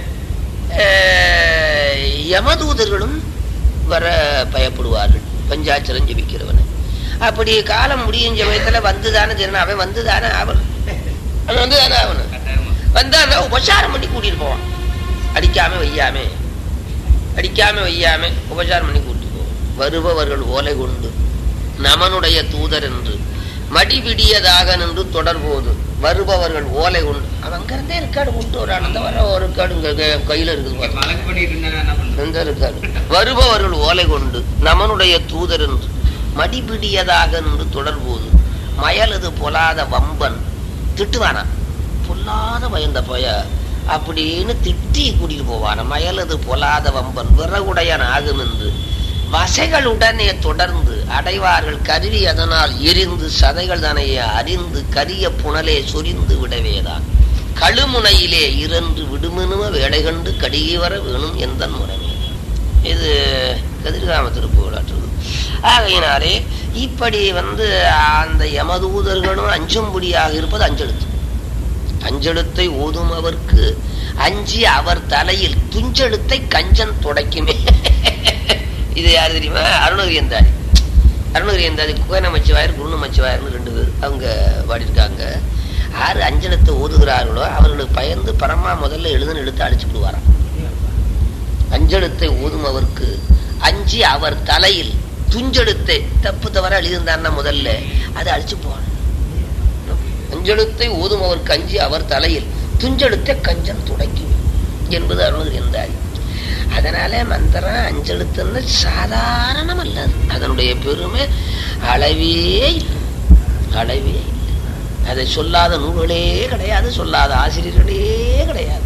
அஹ், யமதூதர்களும் வர பயப்படுவார்கள் பஞ்சாச்சரம் ஜபிக்கிறவனை அப்படி காலம் முடியும் சமயத்துல வந்துதானே தெரியணும் அவன் வந்துதானே ஆகணும் அவன் வந்துதானே ஆகணும் கட்டாயமா வந்தா உபசாரம் பண்ணி கூட்டிட்டு போவான் அடிக்காம வையாம அடிக்காம வையாம உபசாரம் பண்ணி கூட்டிட்டு போவான் வருபவர்கள் ஓலை கொண்டு நமனுடைய தூதர் என்று மடிபிடியதாக நின்று தொடர்போது வருபவர்கள் ஓலை கொண்டு அவன் அங்கிருந்தே இருக்காடு கொண்டு ஒரு அந்த வர ஒரு காடு இங்க க- கையில இருக்குது பாரு. வழக்கு பண்ணிட்டு இருந்தா என்ன பண்றது எங்க இருக்காரு வருபவர்கள் ஓலை கொண்டு நமனுடைய தூதர் என்று மடிபிடியதாக நின்று தொடர்போது மயலது பொலாத வம்பன் திட்டுவானா பொல்லாத பயந்த போய அப்படின்னு திட்டி கூட்டிட்டு போவான மயலது பொலாத வம்பன் விறகுடையன் ஆகும் என்று வசைகளுடனே தொடர்ந்து அடைவார்கள் கருவி அதனால் எரிந்து சதைகள் தனையே அறிந்து கரிய புனலே சொரிந்து விடவேதான் கழுமுனையிலே இரண்டு விடுமினும வேலை கண்டு கடிகை வர வேணும் எந்த முறைமே இது கதிர்காம திருப்புகளாற்றுது ஆகையினாலே இப்படி வந்து அந்த யமதூதர்களும் அஞ்சும்படியாக இருப்பது அஞ்செழுத்து அஞ்செழுத்தை ஓதும் அவர்க்கு அஞ்சி அவர் தலையில் துஞ்செழுத்தை கஞ்சன் துடைக்குமே இது யாரு தெரியுமா அருணகிரி எந்தாரி அருணகிரி எந்தாரி குகை நமச்சிவாயர் குரு நமச்சிவாயர்னு ரெண்டு பேர் அவங்க பாடியிருக்காங்க யாரு அஞ்சலத்தை ஓதுகிறார்களோ அவர்களுக்கு பயந்து பரமா முதல்ல எழுதுன்னு எழுத்து அழிச்சு விடுவாராம் அஞ்செழுத்தை ஓதும் அவருக்கு அஞ்சி அவர் தலையில் துஞ்செழுத்தை தப்பு தவற எழுதியிருந்தான்னா முதல்ல அதை அழிச்சு போவான் அஞ்செழுத்தை ஓதும் அவருக்கு அஞ்சி அவர் தலையில் துஞ்செழுத்தை கஞ்சன் துடைக்கும் என்பது அருணகிரி இருந்தார் அதனால மந்திரம் அஞ்செழுத்துன்னு சாதாரணம் அல்ல அது. அதனுடைய பெருமை அளவே இல்லை. அளவே இல்லை. அதை சொல்லாத நூல்களே கிடையாது சொல்லாத ஆசிரியர்களே கிடையாது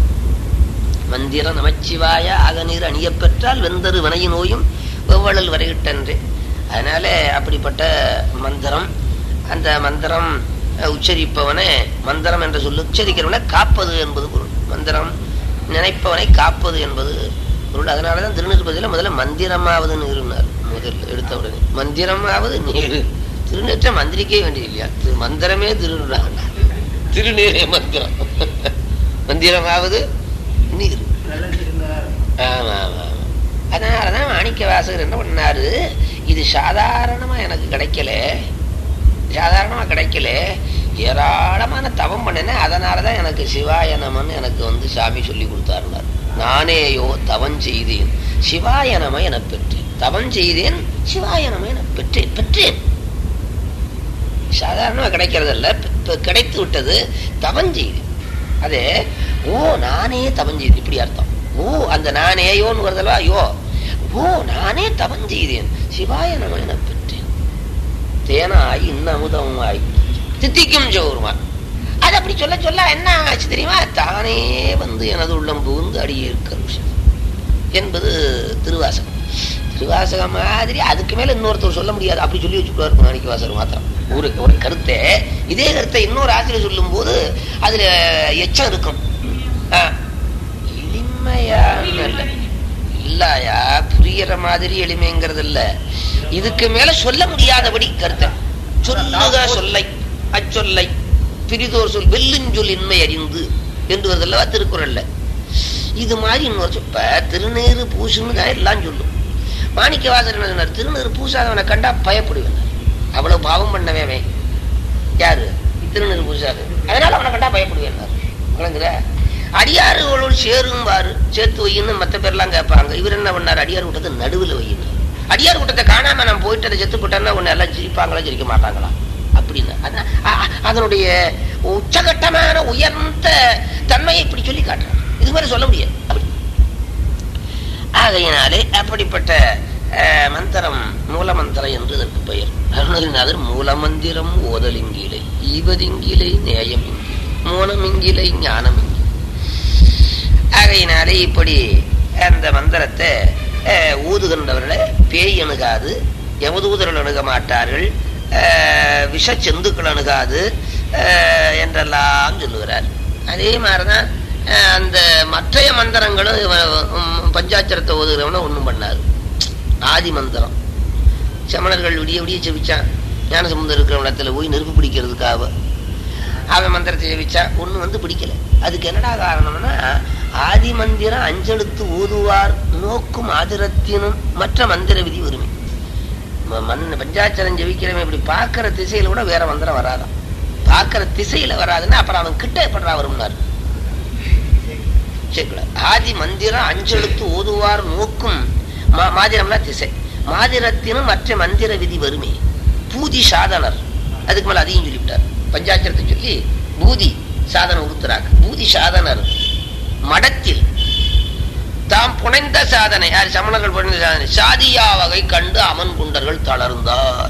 மந்திர நமச்சிவாய அகநீர் அணியப் பெற்றால் வெந்தரு வினையின் நோயும் வெவ்வழல் வரையிட்டன்றே அதனால அப்படிப்பட்ட மந்திரம் அந்த மந்திரம் அஹ், உச்சரிப்பவனை மந்திரம் என்ற சொல்லு உச்சரிக்கிறவனை காப்பது என்பது பொருள் மந்திரம் நினைப்பவனை காப்பது என்பது பொருள் அதனாலதான் திருநெல்வேலியில் முதல்ல மந்திரமாவது நீருனார் முதல்ல எடுத்த உடனே மந்திரமாவது நீரு திருநெற்ற மந்திரிக்கே வேண்டியது இல்லையா திரு மந்திரமே திருநாள் திருநீரே மந்திரம் மந்திரமாவது நீர் ஆமா ஆமா ஆமா. அதனாலதான் மாணிக்க வாசகர் என்ன பண்ணாரு இது சாதாரணமா எனக்கு கிடைக்கல சாதாரணமா கிடைக்கல ஏராளமான தவம் பண்ணினேன் அதனாலதான் எனக்கு சிவாய நமன் எனக்கு வந்து சாமி சொல்லி கொடுத்தாருனார் நானேயோ தவம் செய்தேன் சிவாய நம என பெற்றேன் தவம் செய்தேன் சிவாய நம என பெற்றேன் பெற்றேன் சாதாரணமா கிடைக்கிறதல்ல இப்ப கிடைத்து விட்டது தவம் செய்தேன் அது ஓ நானே தவம் செய்தேன் இப்படி அர்த்தம் ஓ அந்த நானேயோன்னு வருதல்வா ஐயோ ஓ நானே தவம் செய்தேன் சிவாய நம என பெற்றேன் தேனாய் இன்னமுதமாய் தித்திக்கும் ஜோருமான் அது அப்படி சொல்ல சொல்ல என்ன ஆச்சு தெரியுமா தானே வந்து எனது உள்ளம் புகுந்து அடியே இருக்கிற என்பது திருவாசகம் திருவாசகம் மாதிரி அதுக்கு மேல இன்னொருத்தர் சொல்ல முடியாது அப்படி சொல்லி வச்சுக்குவார் மாணிக்க வாசகர் மாத்திரம் ஒரு ஒரு கருத்தை இதே கருத்தை இன்னொரு ஆசிரியர் சொல்லும் போது அதுல எச்சம் இருக்கும் ஆ, எளிமையான இல்ல. இல்லாயா புரியற மாதிரி எளிமைங்கிறது இல்ல இதுக்கு மேல சொல்ல முடியாதபடி கருத்தை சொல்லுக சொல்லை அச்சொல்லை பிரிதோர் சொல் வெல்லுஞ்சொல் இன்மை அறிந்து என்று வருதல்லவா திருக்குறள்ல இது மாதிரி இன்னொரு சொல். இப்ப திருநீறு பூசுன்னு தான் எல்லாம் சொல்லும் மாணிக்க வாசகர் என்ன சொன்னார் திருநீறு பூசாதவனை கண்டா பயப்படுவேன் அவ்வளவு பாவம் பண்ணவே அவன். யாரு திருநீறு பூசாது அதனால அவனை கண்டா பயப்படுவேன் விளங்குதா அடியாறுகளோடு சேரும்பாரு சேர்த்து வையின்னு மத்த பேர்லாம் கேட்பாங்க இவர் என்ன பண்ணாரு அடியார் கூட்டத்தை நடுவில் வையின்னு அடியார் கூட்டத்தை காணாம நான் போயிட்டு அதை செத்து போட்டேன்னா உன்னை எல்லாம் சிரிப்பாங்களா சிரிக்க மாட்டாங்களா அப்படின்னு அதான் அ- அ- அதனுடைய உச்சகட்டமான உயர்ந்த தன்மையை இப்படி சொல்லி காட்டுறாரு இது மாதிரி சொல்ல முடியாது அப்படி ஆகையினாலே அப்படிப்பட்ட அஹ், மந்திரம் மூலமந்திரம் என்று இதற்கு பெயர் அருணகிரிநாதர் மூலமந்திரம் ஓதலிங்கிலை ஈவதிங்கிலை நேயமிங்கிலை மூனமிங்கிலை ஞானமிங்கிலை ஆகையினாலே இப்படி அந்த மந்திரத்தை அஹ், ஊதுகின்றவர்களை பேய் அணுகாது எவதூதர்கள் அணுக மாட்டார்கள் அஹ், விஷ செந்துக்கள் அணுகாது அஹ், என்றெல்லாம் சொல்லுகிறார் அதே மாதிரிதான் அஹ், அந்த மற்றைய மந்திரங்களும் இவன், உம், பஞ்சாட்சரத்தை ஓதுகிறவன ஒண்ணும் பண்ணாது ஆதி மந்திரம் சமணர்கள் விடிய விடிய செவிச்சான் ஞானசமுந்தர் இருக்கிற இடத்துல போய் நெருப்பு பிடிக்கிறதுக்காக அவன் மந்திரத்தை ஜெபிச்சா ஒண்ணு வந்து பிடிக்கல அதுக்கு என்னடா காரணம்னா ஆதி மந்திரம் அஞ்செழுத்து ஓதுவார் நோக்கும் ஆதிரத்தினும் மற்ற மந்திர விதி உரிமை ம- மண் பஞ்சாட்சரம் ஜெபிக்கிறவன் இப்படி பார்க்கிற திசையில கூட வேற மந்திரம் வராதான் பார்க்கிற திசையில வராதுன்னா அப்புறம் அவன் கிட்ட எப்படா வரும்னாரு சரிங்களா? ஆதி மந்திரம் அஞ்செழுத்து ஓதுவார் நோக்கும் மா- மாதிரம்னா திசை மாதிரத்தினும் மற்ற மந்திர விதி வறுமை பூதி சாதனர் அதுக்கு மேல அதையும் சொல்லிவிட்டார் பஞ்சாட்சரத்தை சொல்லி பூதி சாதனம் உடுத்துறாங்க பூதி சாதனர் மடத்தில் தாம் புனைந்த சாதனை யார் சமணர்கள் புனைந்த சாதனை சாதியா வகை கண்டு அமன் குண்டர்கள் தளர்ந்தார்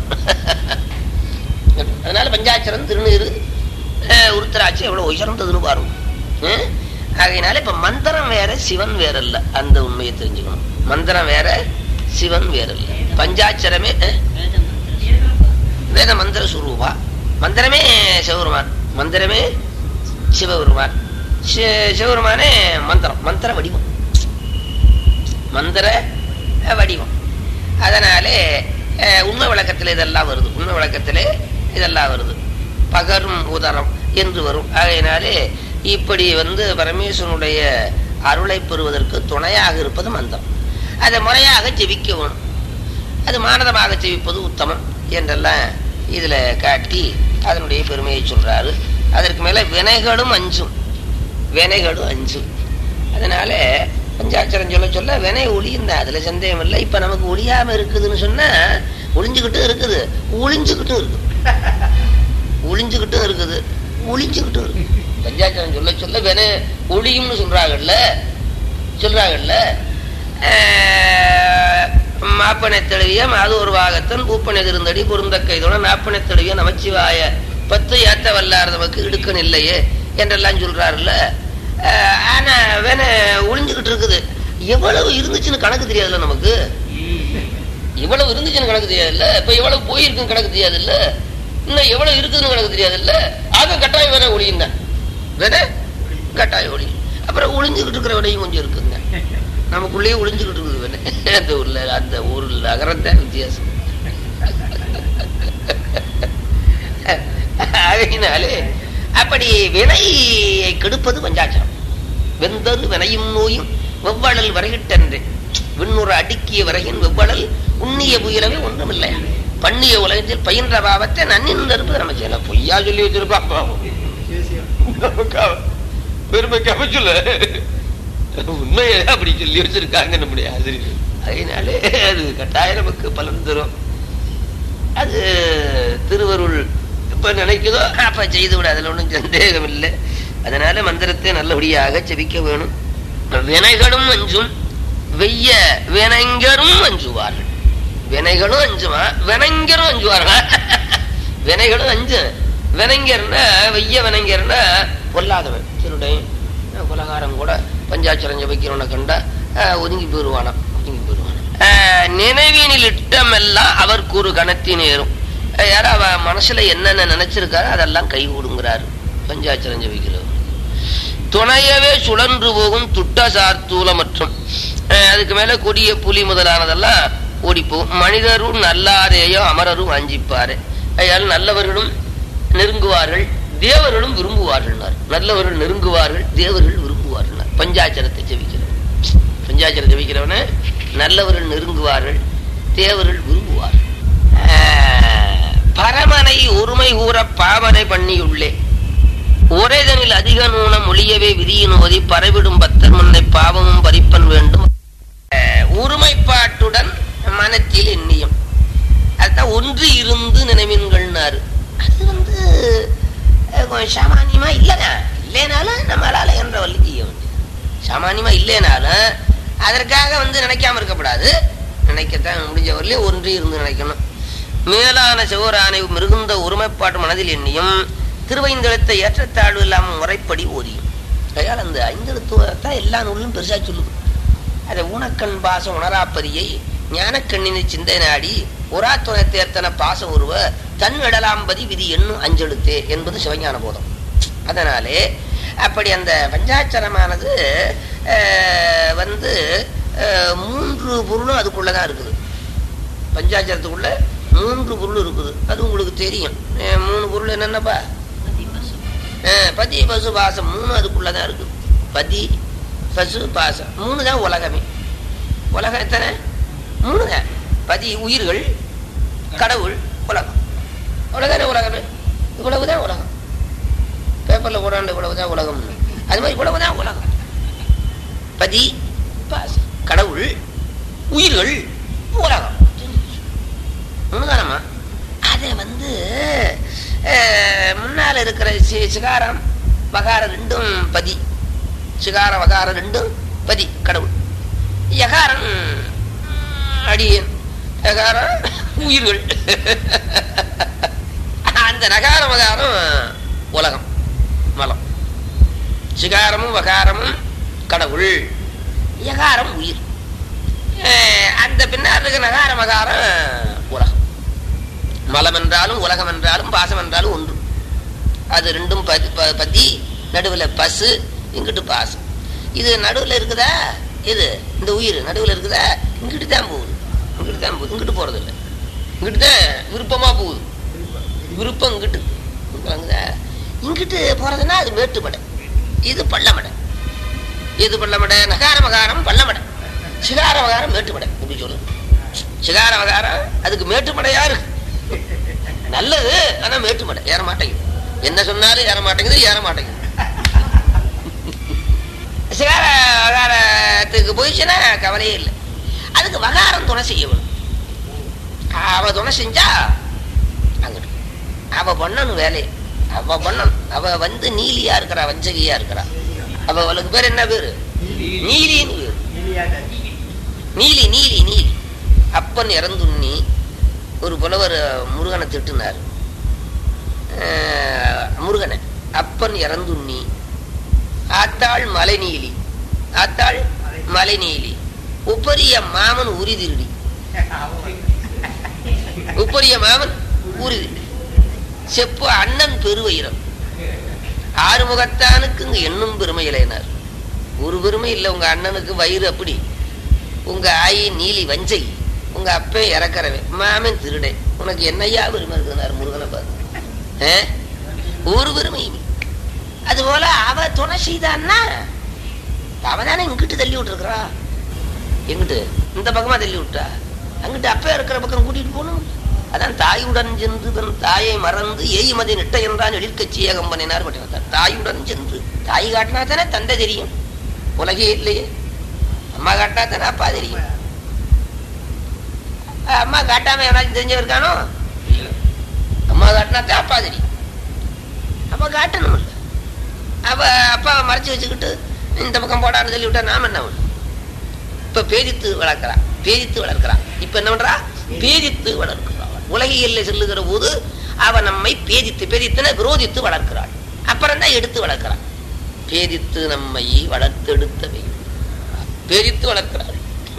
அதனால பஞ்சாட்சரம் திருநீரு அஹ், உருத்தராட்சி எவ்வளவு உயர்ந்ததுன்னு பாருங்க ஹம்? ஆகையினால இப்ப மந்திரம் வேற சிவன் வேற இல்ல அந்த உண்மையை தெரிஞ்சுக்கணும் மந்திரம் வேற சிவன் வேற இல்ல பஞ்சாட்சரமே அஹ், வேத மந்திர சுரூபா மந்திரமே சிவபெருமான் மந்திரமே சிவபெருமான் சி- சிவபெருமானே மந்திரம் மந்திர வடிவம் மந்திர அஹ், வடிவம் அதனாலே அஹ், உண்மை விளக்கத்தில் இதெல்லாம் வருது உண்மை விளக்கத்திலே இதெல்லாம் வருது பகரும் உதரம் என்று வரும் ஆகையினாலே இப்படி வந்து பரமேஸ்வரனுடைய அருளை பெறுவதற்கு துணையாக இருப்பது மந்திரம் அதை முறையாக ஜெபிக்க வேணும் அது மானதமாக ஜெபிப்பது உத்தமம் என்றெல்லாம் இதுல காட்டி அதனுடைய பெருமையை சொல்றாரு அதற்கு மேல வினைகளும் அஞ்சும் வினைகளும் அஞ்சும் அதனால பஞ்சாட்சரம் சொல்ல சொல்ல வினை ஒளியும் தான் அதுல சந்தேகம் இல்லை இப்ப நமக்கு ஒளியாம இருக்குதுன்னு சொன்னா ஒளிஞ்சுக்கிட்டும் இருக்குது ஒளிஞ்சுக்கிட்டும் இருக்குது ஒளிஞ்சுக்கிட்டும் இருக்குது ஒளிஞ்சுக்கிட்டும் இருக்கு பஞ்சாட்சரம் சொல்ல சொல்ல வினை ஒளியும்னு சொல்றாங்கல்ல சொல்றாங்கல்ல ஆஹ், மாப்பனை தழுவிய மாதூர் வாகத்தன் பூப்பனை திருந்தடி பொருந்த கைதோட நாப்பனை தழுவிய நமச்சிவாய பத்து ஏத்த வல்லார் நமக்கு இடுக்கன் இல்லையே என்றெல்லாம் சொல்றாருல்ல ஆஹ், ஆனா வேண ஒளிஞ்சுக்கிட்டு இருக்குது எவ்வளவு இருந்துச்சுன்னு கணக்கு தெரியாதுல்ல நமக்கு இவ்வளவு இருந்துச்சுன்னு கணக்கு தெரியாதுல்ல இப்ப எவ்வளவு போயிருக்குன்னு கணக்கு தெரியாதுல்ல இன்னும் எவ்வளவு இருக்குதுன்னு கணக்கு தெரியாதுல்ல ஆக கட்டாயம் வேற ஒளியும் தான் வேற கட்டாயம் ஒளி அப்புறம் ஒளிஞ்சுக்கிட்டு இருக்கிற விடையும் கொஞ்சம் இருக்குங்க நமக்குள்ளேயே ஒளிஞ்சுக்கிட்டு இருக்குது வேணே அந்த ஊர்ல அந்த ஊர்ல நகரத்தான் வித்தியாசம் ஆகையினாலே அப்படி வினையை கெடுப்பது பஞ்சாட்சரம் வெந்தது வினையும் நோயும் வெவ்வழல் வரையிட்டன்றே விண்ணுற அடுக்கிய வரையின் வெவ்வழல் உண்ணிய புயலவே ஒன்றுமில்லை பண்ணிய உலகத்தில் பயின்ற பாவத்தை நன்னின்று இருப்பது நம்ம செய்யலாம் பொய்யா சொல்லி வச்சிருப்பான் பாவம். நமக்காக பெருமைக்காக சொல்ல உண்மையை அப்படி சொல்லி வச்சிருக்காங்க நம்முடைய ஆசிரியர் அதனாலே அது கட்டாயம் நமக்கு பலன் தரும் அது திருவருள் இப்ப நினைக்குதோ அப்ப செய்து விட அதுல ஒன்றும் சந்தேகம் இல்லை அதனால மந்திரத்தை நல்லபடியாக செபிக்க வேணும் வினைகளும் அஞ்சும் வெய்ய வினைஞரும் அஞ்சுவார்கள் வினைகளும் அஞ்சுமா வினைஞரும் அஞ்சுவார்களா வினைகளும் அஞ்சு வினைஞர்னா வெய்ய வினைஞர்னா பொல்லாதவன் திருடைய குலகாரம் கூட பஞ்சாட்சரம் ஜபிக்கிறவனை கண்டா ஆஹ், ஒதுங்கி போயிருவானாம் ஒதுங்கி போயிருவானாம் ஆஹ், நினைவினில் இட்டமெல்லாம் அவர் கூறு கணத்தினேறும் ஆஹ், யாரோ அவ மனசுல என்னென்ன நினைச்சிருக்காரோ அதெல்லாம் கை கூடுங்கிறாரு பஞ்சாட்சரம் ஜபிக்கிறவர் துணையவே சுழன்று போகும் துட்டசார் தூலமற்றும் அஹ் அதுக்கு மேல கொடிய புலி முதலானதெல்லாம் ஓடிப்போம் மனிதரும் நல்லாரேயோ அமரரும் அஞ்சிப்பாரு அயால் நல்லவர்களும் நெருங்குவார்கள் தேவர்களும் விரும்புவார்கள் நல்லவர்கள் நெருங்குவார்கள் தேவர்கள் விரும்புவார்கள் பஞ்சாச்சரத்தை ஜெபிக்கிறவன் பஞ்சாச்சரம் ஜெபிக்கிறவன நல்லவர்கள் நெருங்குவார்கள் தேவர்கள் விரும்புவார்கள் அஹ் பரமனை ஒருமை கூற பாவனை பண்ணியுள்ளே ஒரேதனில் அதிக நூனம் ஒளியவே விதியினோதி பரவிடும் பத்தர் முன்னை பாவமும் பறிப்பன் வேண்டும் அஹ், ஒருமைப்பாட்டுடன் மனத்தில் எண்ணியம் அதுதான் ஒன்று இருந்து நினைவின்கள்னாரு அது வந்து அஹ், கொஞ்சம் சாமானியமா இல்லைங்க இல்லைனாலும் நம்மளால என்ற வழி செய்ய வேண்டியது சாமானியமா இல்லைனாலும் அதற்காக வந்து நினைக்காம இருக்கக்கூடாது நினைக்கத்தான் முடிஞ்ச வரலையும் ஒன்று இருந்து நினைக்கணும் மேலான சிவரானை மிகுந்த ஒருமைப்பாட்டு மனதில் எண்ணியும் திருவைந்தெழுத்தை ஏற்றத்தாழ்வு இல்லாமல் முறைப்படி ஓதியும் கையால் அந்த ஐந்தெழுத்துவத்தான் எல்லா நூலும் பெருசா சொல்லுது அதை ஊனக்கண் பாசம் உணராப்பரியை ஞானக்கண்ணினை சிந்தை நாடி உராத்துணை தேர்த்தன பாசம் உருவ தன் இடலாம்பதி விதி எண்ணும் அஞ்செழுத்தே என்பது சிவஞான போதம் அதனாலே அப்படி அந்த பஞ்சாட்சரமானது அஹ், வந்து அஹ், மூன்று பொருளும் அதுக்குள்ளதான் இருக்குது பஞ்சாட்சரத்துக்குள்ள மூன்று பொருள் இருக்குது அது உங்களுக்கு தெரியும் அஹ், மூணு பொருள் என்னென்னப்பா அஹ், பதி பசு பாசம் மூணு அதுக்குள்ளதான் இருக்குது பதி பசு பாசம் மூணு தான் உலகமே உலகம் எத்தனை மூணு தான் பதி உயிர்கள் கடவுள் உலகம் அவ்வளவுதானே உலகமே இவ்வளவுதான் உலகம் பேப்பர்ல போடாண்டு இவ்வளவுதான் உலகம் அது மாதிரி இவ்வளவுதான் உலகம் பதி பாசம் கடவுள் உயிர்கள் உலகம் மூணுதானம்மா அதை வந்து அஹ், முன்னால இருக்கிற சி- சிகாரம் வகாரம் ரெண்டும் பதி சிகார வகாரம் ரெண்டும் பதி கடவுள் யகாரம் அடியன் யகாரம் உயிர்கள் அந்த நகார மகாரம் உலகம் மலம் சிகாரமும் வகாரமும் கடவுள் யகாரம் உயிர் அஹ், அந்த பின்னாடி இருக்க நகார மகாரம் உலகம் மலம் என்றாலும் உலகம் என்றாலும் பாசம் என்றாலும் ஒன்று அது ரெண்டும் பதி ப- பதி நடுவில் பசு இங்கிட்டு பாசம் இது நடுவில் இருக்குதா இது இந்த உயிர் நடுவில் இருக்குதா இங்கிட்டு தான் போகுது இங்கிட்டு தான் போகுது இங்கிட்டு போறது இல்லை இங்கிட்டு தான் விருப்பமா போகுது விருப்பம் இங்கிட்டு விளங்குதா? இங்கிட்டு போறதுன்னா அது மேட்டுமடை இது பள்ளமடை இது பள்ளமடை நகார மகாரம் பள்ளமடை சிகார மகாரம் மேட்டுமடை இப்படி சொல்லு சிகார மகாரம் அதுக்கு மேட்டுமடையா இருக்கு நல்லது ஆனா மேட்டுமடை ஏற மாட்டேங்குது என்ன சொன்னாலும் ஏற மாட்டேங்குது ஏற மாட்டேங்குது சிகார வகாரத்துக்கு போயிடுச்சுன்னா கவலையே இல்லை அதுக்கு வகாரம் துணை செய்ய வேணும் அவ துணை செஞ்சா அங்கிட்டு அவ பண்ணணும் வேலையை அவ பண்ணணும் அவ வந்து நீலியா இருக்கிறா வஞ்சகியா இருக்கிறா அவ அவளுக்கு பேர் என்ன பேரு நீலின்னு பேரு நீலி நீலி நீலி அப்பன் இறந்துண்ணி ஒரு புலவர் முருகனை திட்டுனார் அஹ், முருகனை அப்பன் இறந்துண்ணி ஆத்தாள் மலை நீலி ஆத்தாள் மலை நீலி உப்பரிய மாமன் உரி திருடி உப்பரிய மாமன் உரி திருடி செப்பு அண்ணன் பெருவயிரம் ஆறுமுகத்தானுக்கு இங்க என்னும் பெருமை இல்லைனார் ஒரு பெருமை இல்லை உங்க அண்ணனுக்கு வயிறு அப்படி உங்க ஆயி நீலி வஞ்சை உங்க அப்பன் இறக்கறவன் மாமன் திருடை உனக்கு என்னையா பெருமை இருக்குனார் முருகனை பார்த்து ஆ? ஒரு பெருமை அது போல அவ துணை செய்தான்னா அவ தானே இங்கிட்டு தள்ளி விட்டுருக்குறா எங்கிட்டு இந்த பக்கமா தள்ளி விட்டா அங்கிட்டு அப்ப இருக்கிற பக்கம் கூட்டிட்டு போகணும் அதான் தாயுடன் சென்று தன் தாயை மறந்து ஏய்மதி நிட்ட என்றான் எழிற்கட்சி ஏகம் பண்ணினார் பட்டினத்தார் தாயுடன் சென்று தாய் காட்டினா தானே தந்தை தெரியும் உலகே இல்லையே அம்மா காட்டினா தானே அப்பா தெரியும் அஹ் அம்மா காட்டாம எவனாச்சும் தெரிஞ்சவன் இருக்கானோ இல்ல. அம்மா காட்டினா தான் அப்பா தெரியும் அப்ப காட்டணும் இல்ல அவ அப்பாவை மறைச்சு வச்சுக்கிட்டு இந்த பக்கம் போடான்னு சொல்லி விட்டா நாம என்ன பண்ணணும்? இப்ப பேதித்து வளர்க்கிறா பேதித்து வளர்க்கிறா இப்ப என்ன பண்றா பேதித்து வளர்க்கிறா உலகியல்ல செல்லுகிற போது அவ நம்மை பேதித்து பேதித்துன விரோதித்து வளர்க்கிறாள் அப்புறம் தான் எடுத்து வளர்க்கிறாள் பேதித்து நம்மை வளர்த்தெடுத்தவை பேதித்து வளர்க்கிறாள்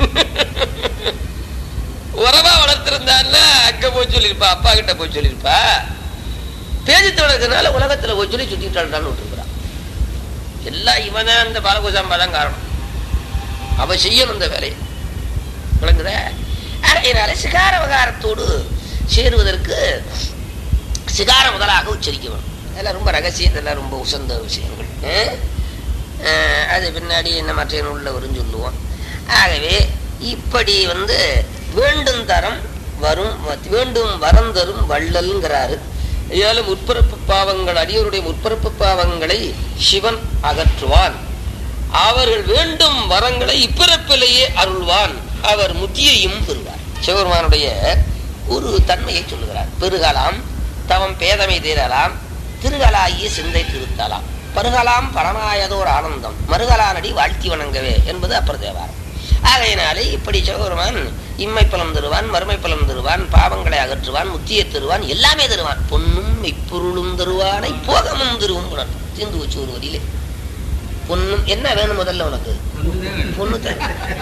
உறவா வளர்த்திருந்தான்னா அங்க போய் சொல்லியிருப்பா அப்பா கிட்ட போய் சொல்லியிருப்பா பேதித்து வளர்க்கறதுனால உலகத்துல போய் சொல்லி சுத்திட்டாள்டான்னு விட்டுருக்குறான் எல்லாம் இவன் அந்த பாலகோசாம்பா தான் காரணம் அவ செய்யணும் இந்த வேலையை விளங்குத அதனால சிகார வகாரத்தோடு சேருவதற்கு சிகார முதலாக உச்சரிக்க வேணும் அதெல்லாம் ரொம்ப ரகசியம் இதெல்லாம் ரொம்ப உசந்த விஷயங்கள் அஹ்? அஹ், அது பின்னாடி என்ன மற்ற உள்ள வரும் சொல்லுவோம் ஆகவே இப்படி வந்து வேண்டும் தரம் வரும் வேண்டும் வரம் தரும் வள்ளல்ங்கிறாரு ஏழு முற்பிறப்பு பாவங்கள் அடியோருடைய முற்பிறப்பு பாவங்களை சிவன் அகற்றுவான் அவர்கள் வேண்டும் வரங்களை இப்பிறப்பிலேயே அருள்வான் அவர் முத்தியையும் பெறுவார் சிவபெருமானுடைய ஒரு தன்மையை சொல்லுகிறார் பெருகலாம் தவம் பேதமை தீரலாம் திருகலாகிய சிந்தை திருத்தலாம் பருகலாம் பரமாயதோர் ஆனந்தம் மறுகலானடி வாழ்த்தி வணங்கவே என்பது அப்பர் தேவாரம் ஆகையினாலே இப்படி சிவபெருமான் இம்மை பலம் தருவான் மறுமை பலம் தருவான் பாவங்களை அகற்றுவான் முத்தியை தருவான் எல்லாமே தருவான் பொன்னும் மெய்ப்பொருளும் தருவானை போகமும் தருவும் தீர்ந்து வச்சு ஒரு வழியிலே பொண்ணும் என்ன வேணும் முதல்ல உனக்கு பொண்ணு தான்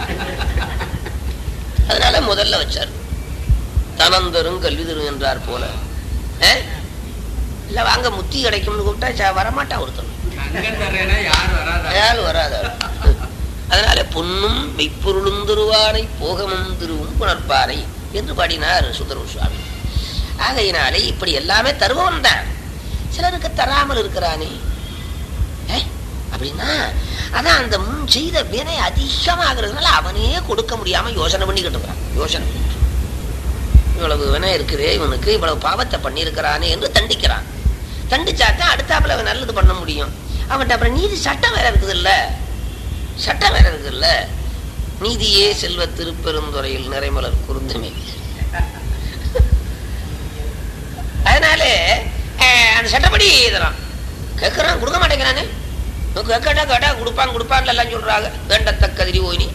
அதனால முதல்ல வச்சார் தனந்தரும் கல்வி தரும் என்றார் போல அஹ்? இல்ல வாங்க முத்தி கிடைக்கும்னு கூப்பிட்டா ச- வரமாட்டான் ஒருத்தன் அங்க தர்றேன்னா யார் வராதா அயால் வராத அதனால பொன்னும் மெய்ப்பொருளும் திருவானை போகமும் திருவும் புணர்ப்பானை என்று பாடினார் சுந்தரம் சுவாமி ஆகையினாலே இப்படி எல்லாமே தருபவன் தான் சிலருக்கு தராமல் இருக்கிறானே ஏ, அப்படின்னா அதான் அந்த முன் செய்த வினை அதிகமாகிறதுனால அவனே கொடுக்க முடியாம யோசனை பண்ணிக்கிட்டு இருக்கிறான் யோசனை பண்ணிட்டு. இவ்வளவு வினை இருக்குது இவனுக்கு இவ்வளவு பாவத்தை பண்ணியிருக்கிறானே என்று தண்டிக்கிறான் தண்டிச்சாத்தான் அடுத்தாப்புல அவன் நல்லது பண்ண முடியும் அவன்கிட்ட அப்புறம் நீதி சட்டம் வேற இருக்குது இல்ல சட்டம் வேற இருக்குல்ல நீதியே செல்வ திருப்பெருந்துறையில் நிறைமலர் குருந்தமே அதனாலே அஹ், அந்த சட்டப்படி இதெல்லாம் கேட்கறான் கொடுக்க மாட்டேங்கிறானே உனக்கு கேட்கட்டா கேட்டா கொடுப்பான் கொடுப்பான்னு எல்லாம் சொல்றாங்க வேண்டத்தக்கதிரி ஓய்னி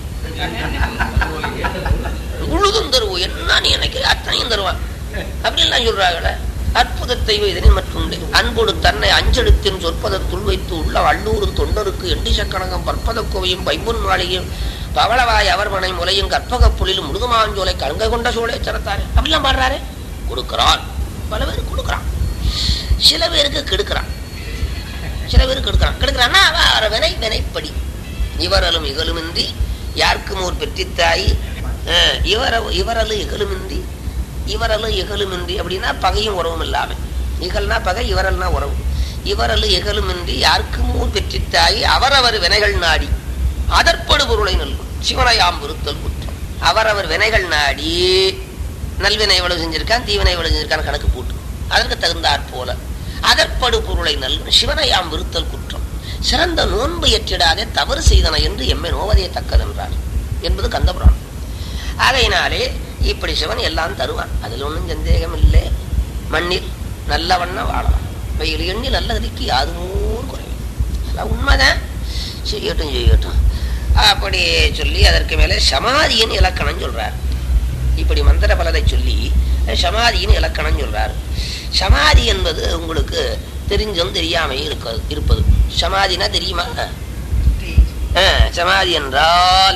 உழுதும் தருவோம் என்ன நீ எனக்கு அத்தனையும் தருவான் அப்படின்லாம் சொல்றாங்களே அற்புதத்தை இதனில் மற்றுண்டு அன்போடு தன்னை அஞ்செழுத்தின் சொற்பதத்துள் வைத்து உள்ள வள்ளூரும் தொண்டருக்கு எண்டிசக்கணகம் பற்பத கோவையும் பைம்பொன் மாளிகையும் பவளவாய் அவர்மனை முலையும் கற்பகப் புலிலும் முழுதுமாஞ்சோலை கலங்கை கொண்ட சோலை சிறத்தாரு அப்படிலாம் பாடுறாரு கொடுக்கிறான் பல பேருக்கு கொடுக்குறான் சில பேருக்கு கெடுக்கிறான் சில பேருக்கு கெடுக்கிறான் கெடுக்கிறான்னா அவன் அவர வினை வினைப்படி இவரலும் இகழுமின்றி யாருக்கும் ஒரு பெற்றித்தாய் அஹ், இவர இவரலு இகழுமின்றி இவரலு இகழுமின்றி அப்படின்னா பகையும் உறவும் இல்லாம இகழ்னா பகை இவரல்னா உறவு இவரலு இகழுமின்றி யாருக்கும் ஊர் பெற்றித்தாய் அவரவர் வினைகள் நாடி அதற்படு பொருளை நல்கும் சிவனையாம் விருத்தல் குற்றம் அவரவர் வினைகள் நாடி நல்வினை எவ்வளவு செஞ்சிருக்கான் தீவினை எவ்வளவு செஞ்சிருக்கான் கணக்கு போட்டு அதற்கு தகுந்தாற் போல அதற்படு பொருளை நல்கும் சிவனையாம் விருத்தல் குற்றம் சிறந்த நோன்பு ஏற்றிடாதே தவறு செய்தன என்று எம்மை நோவதே தக்கதென்றார் என்பது கந்தபுராணம் ஆகையினாலே இப்படி சிவன் எல்லாம் தருவான் அதில் ஒன்றும் சந்தேகம் இல்லை மண்ணில் நல்ல வண்ணம் வாழலாம் வெயில் எண்ணி நல்லதுக்கு யாதுமோர் குறைவு அதெல்லாம் உண்மைதான் செய்யட்டும் செய்யட்டும் அப்படி சொல்லி அதற்கு மேலே சமாதியின் இலக்கணம் சொல்றார் இப்படி மந்திர பலதை சொல்லி சமாதியின் இலக்கணம் சொல்றார் சமாதி என்பது உங்களுக்கு தெரிஞ்சும் தெரியாமையும் இருக்க இருப்பது சமாதினா தெரியுமா ஆ, சமாதி என்றால்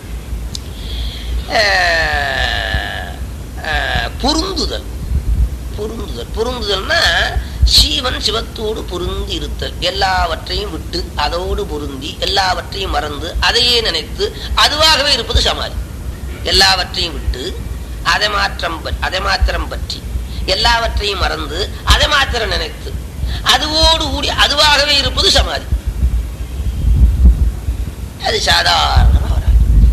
ஆஹ், ஆஹ், பொருந்துதல் பொருந்துதல் பொருந்துதல்னா சீவன் சிவத்தோடு பொருந்தி இருத்தல் எல்லாவற்றையும் விட்டு அதோடு பொருந்தி எல்லாவற்றையும் மறந்து அதையே நினைத்து அதுவாகவே இருப்பது சமாதி எல்லாவற்றையும் விட்டு அதை மாற்றம் ப- அதை மாத்திரம் பற்றி எல்லாவற்றையும் மறந்து அதை மாத்திரம் நினைத்து அதுவோடு கூடி அதுவாகவே இருப்பது சமாதி அது சாதாரணமா வராது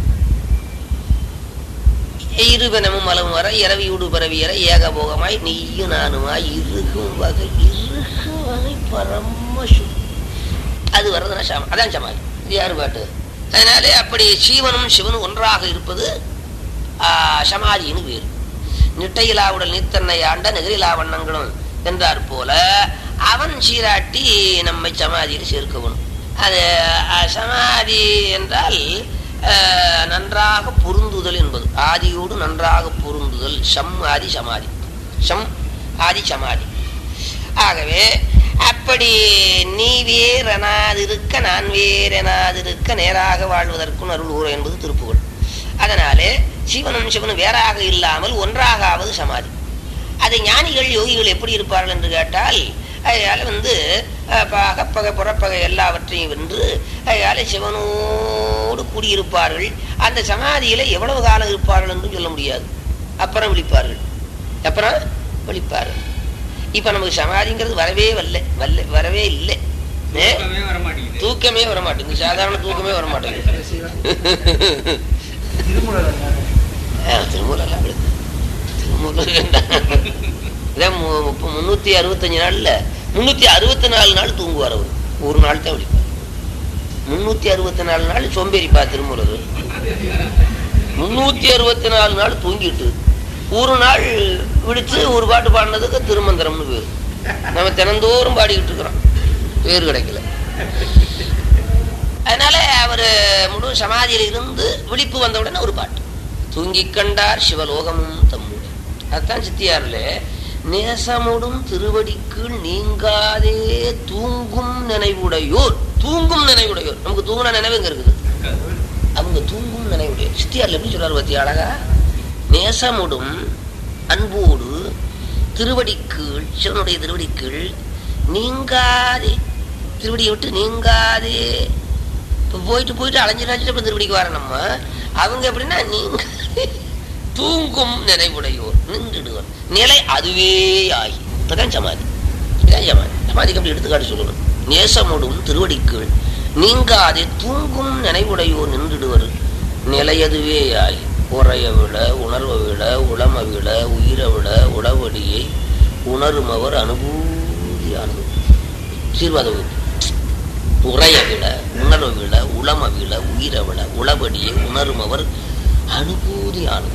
இருவனமும் மலம் வர இரவியுடு பரவியற ஏகபோகமாய் நீயும் நானுமாய் இருகும் வகை இருகும் வகை பரம சு- அது வர்றதுனா சம அதான் சமாதி இது யாரு பாட்டு அதனாலே அப்படி சீவனும் சிவனும் ஒன்றாக இருப்பது ஆ, சமாதின்னு வேறு நிட்டையிலாவுடல் நீத்தன்னை ஆண்ட நெகிரிலா வண்ணங்களும் என்றார் போல அவன் சீராட்டி நம்மை சமாதியில் சேர்க்கணும் அது அ, சமாதி என்றால் அ, நன்றாக பொருந்துதல் என்பது ஆதியோடு நன்றாக பொருந்துதல் சம் ஆதி சமாதி சம் ஆதி சமாதி ஆகவே அப்படி நீ வேறெனாதிருக்க நான் வேறெனாதிருக்க நேராக வாழ்வதற்கும் அருள் ஊர் என்பது திருப்புகழ் அதனாலே சிவனும் சிவனும் வேறாக இல்லாமல் ஒன்றாகாவது சமாதி அதை ஞானிகள் யோகிகள் எப்படி இருப்பார்கள் என்று கேட்டால் அதனால வந்து அஹ், ப- அகப்பகை புறப்பகை எல்லாவற்றையும் வென்று அதனால சிவனோடு கூடியிருப்பார்கள் அந்த சமாதியில எவ்வளவு காலம் இருப்பார்கள் என்று சொல்ல முடியாது அப்புறம் விழிப்பார்கள் அப்புறம் விழிப்பார்கள் இப்ப நமக்கு சமாதிங்கிறது வரவே வரல வரல வரவே இல்லை ஏ? தூக்கமே வர மாட்டேங்குது தூக்கமே வர மாட்டேங்குது சாதாரண தூக்கமே வர மாட்டேங்குது ஆ, திருமூலர் அப்படி திருமூலர் வேண்டாம். இதான் மு- முப்ப- முன்னூத்தி அறுபத்தஞ்சு நாள்ல முன்னூத்தி அறுபத்தி நாலு நாள் தூங்குவார் அவர் ஒரு நாள் தான் விழிப்பார் முன்னூத்தி அறுபத்தி நாலு நாள் சோம்பேறிப்பா திருமூலர் முன்னூத்தி அறுபத்தி நாலு நாள் தூங்கிட்டு ஒரு நாள் விழிச்சு ஒரு பாட்டு பாடினதுக்கு திருமந்திரம்னு பேரு நம்ம தினந்தோறும் பாடிக்கிட்டு இருக்கிறோம் பேரு கிடைக்கல அதனால அவர் முழு சமாதியில் இருந்து விழிப்பு வந்த உடனே ஒரு பாட்டு தூங்கிக் கண்டார் சிவலோகமும் தம்முடைய அதுதான் சித்தியார்ல நேசமுடும் திருவடிக்குள் நீங்காதே தூங்கும் நினைவுடையோர் தூங்கும் நினைவுடையோர் நமக்கு தூங்குன நினைவு எங்க இருக்குது அவங்க தூங்கும் நினைவுடையோர் சித்தியார்ல எப்படி சொல்றாரு பத்தி அழகா நேசமுடும் அன்போடு திருவடிக்கீழ் சிவனுடைய திருவடிக்கீழ் நீங்காதே திருவடியை விட்டு நீங்காதே இப்போ போயிட்டு போயிட்டு அலைஞ்சு அலைஞ்சிட்டு இப்போ திருவடிக்கு வரணுமா அவங்க எப்படின்னா நீங்க தூங்கும் நினைவுடையோர் நின்றுடுவர் நிலை அதுவே ஆகி இப்பதான் சமாதி இதான் சமாதி சமாதிக்கு அப்படி எடுத்துக்காட்டு சொல்லணும் நேசமுடும் திருவடிக்குள் நீங்காதே தூங்கும் நினைவுடையோர் நின்றுடுவர் நிலையதுவே ஆகி உறைய விட உணர்வை விட உளம விட உயிரை விட உடவடியை உணருமவர் அனுபூதியானது சீர்வாதம் உறைய விட உணர்வை விட உளம விட உயிரை விட உளபடியை உணருமவர் அனுபூதியானது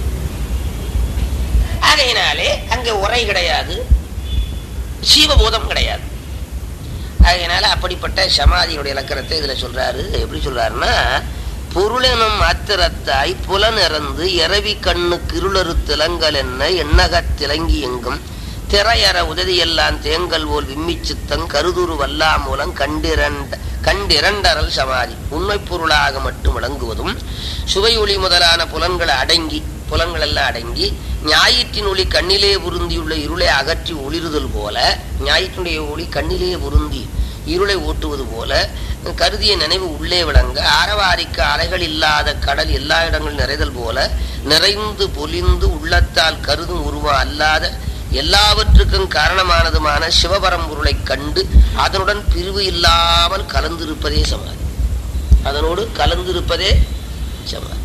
ஆகையினாலே அங்க உரை கிடையாது சீவபோதம் கிடையாது ஆகையினால அப்படிப்பட்ட சமாதியினுடைய இலக்கணத்தை இதுல சொல்றாரு எப்படி சொல்றாருன்னா பொருளெனும் மாத்திரத்தாய் புலனிறந்து இரவி கண்ணு கிருளறு திலங்கல் என்ன எண்ணகத் திலங்கி எங்கும் திரையற உதவியெல்லாம் தேங்கல் போல் விம்மிச்சித்தங் கருதுரு வல்லா மூலம் கண்டிரண்ட கண்டிரண்டரல் சமாதி உண்மை பொருளாக மட்டும் விளங்குவதும் சுவை ஒளி முதலான புலன்களை அடங்கி புலன்கள் எல்லாம் அடங்கி ஞாயிற்றின் ஒளி கண்ணிலே பொருந்தியுள்ள இருளை அகற்றி ஒளிருதல் போல ஞாயிற்றினுடைய ஒளி கண்ணிலே பொருந்தி இருளை ஓட்டுவது போல கருதிய நினைவு உள்ளே விளங்க ஆரவாரிக்கு அலைகள் இல்லாத கடல் எல்லா இடங்களும் நிறைதல் போல நிறைந்து பொலிந்து உள்ளத்தால் கருதும் உருவம் அல்லாத எல்லாவற்றுக்கும் காரணமானதுமான சிவபரம்பொருளை கண்டு அதனுடன் பிரிவு இல்லாமல் கலந்திருப்பதே சமாதி அதனோடு கலந்திருப்பதே சமாதி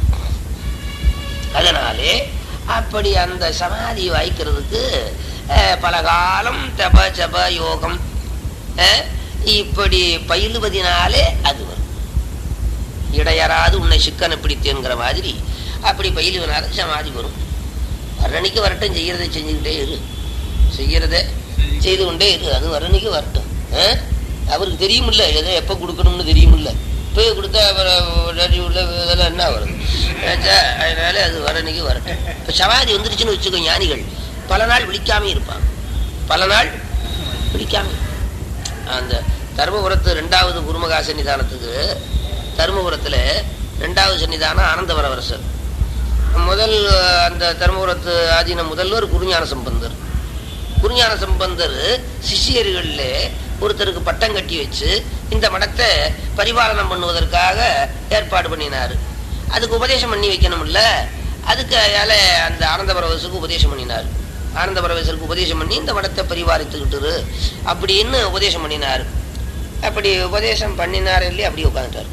அதனாலே அப்படி அந்த சமாதி வாய்க்கிறதுக்கு அஹ், பல காலம் தப ஜப யோகம் அஹ், இப்படி பயிலுவதினாலே அது வரும் இடையறாது உன்னை சிக்கனை பிடித்தேங்கிற மாதிரி அப்படி பயிலுவனால சமாதி வரும் வர்றணிக்கு வரட்டும் செய்யறதை செஞ்சுக்கிட்டே இரு செய்யறதை செய்து கொண்டே இரு அது வர்றணிக்கு வரட்டும் அஹ்? அவருக்கு தெரியுமில்ல எதை எப்போ கொடுக்கணும்னு தெரியுமில்ல போய் கொடுத்தா அப்புறம் நன்றி உள்ள இதெல்லாம் என்ன வருது ஆச்சா? அதனால அது வரணிக்கு வரட்டும் இப்போ சமாதி வந்துருச்சுன்னு வச்சுக்கோ ஞானிகள் பல நாள் விழிக்காம இருப்பாங்க பல நாள் விழிக்காம அந்த தர்மபுரத்து ரெண்டாவது குருமகா சன்னிதானத்துக்கு தருமபுரத்தில் ரெண்டாவது சன்னிதானம் ஆனந்தவரவரசர் முதல் அந்த தர்மபுரத்து ஆதீன முதல்வர் குருஞான சம்பந்தர் குருஞான சம்பந்தர் சிஷியர்களில் ஒருத்தருக்கு பட்டம் கட்டி வச்சு இந்த மடத்தை பரிபாலனம் பண்ணுவதற்காக ஏற்பாடு பண்ணினார் அதுக்கு உபதேசம் பண்ணி வைக்கணும்ல அதுக்கு அயால அந்த ஆனந்தபரவசுக்கு உபதேசம் பண்ணினார் ஆனந்தபரவசருக்கு உபதேசம் பண்ணி இந்த மடத்தை பரிபாலித்துக்கிட்டு அப்படின்னு உபதேசம் பண்ணினார் அப்படி உபதேசம் பண்ணினார் இல்லையா அப்படியே உட்காந்துட்டார்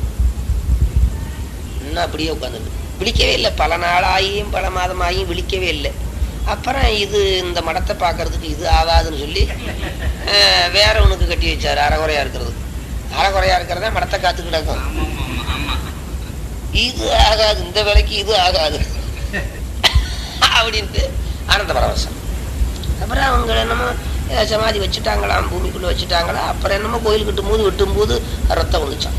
இன்னும் அப்படியே உட்காந்துட்டு விழிக்கவே இல்லை பல நாளாகியும் பல மாதமாகியும் விழிக்கவே இல்லை அப்புறம் இது இந்த மடத்தை பார்க்கறதுக்கு இது ஆகாதுன்னு சொல்லி அஹ், வேற ஒண்ணுக்கு கட்டி வச்சாரு அறகுறையா இருக்கிறது அறகுறையா இருக்கிறதா மடத்தை காத்து கிடக்கும் ஆமா ஆமா ஆமா இது ஆகாது இந்த வேலைக்கு இது ஆகாது அப்படின்ட்டு ஆனந்த பரவசம் அப்புறம் அவங்க என்னமோ அஹ், சமாதி வச்சுட்டாங்களாம் பூமிக்குள்ள வச்சுட்டாங்களா அப்புறம் என்னமோ கோயில் கட்டும் போது வெட்டும் போது ரத்தம் வந்துச்சான்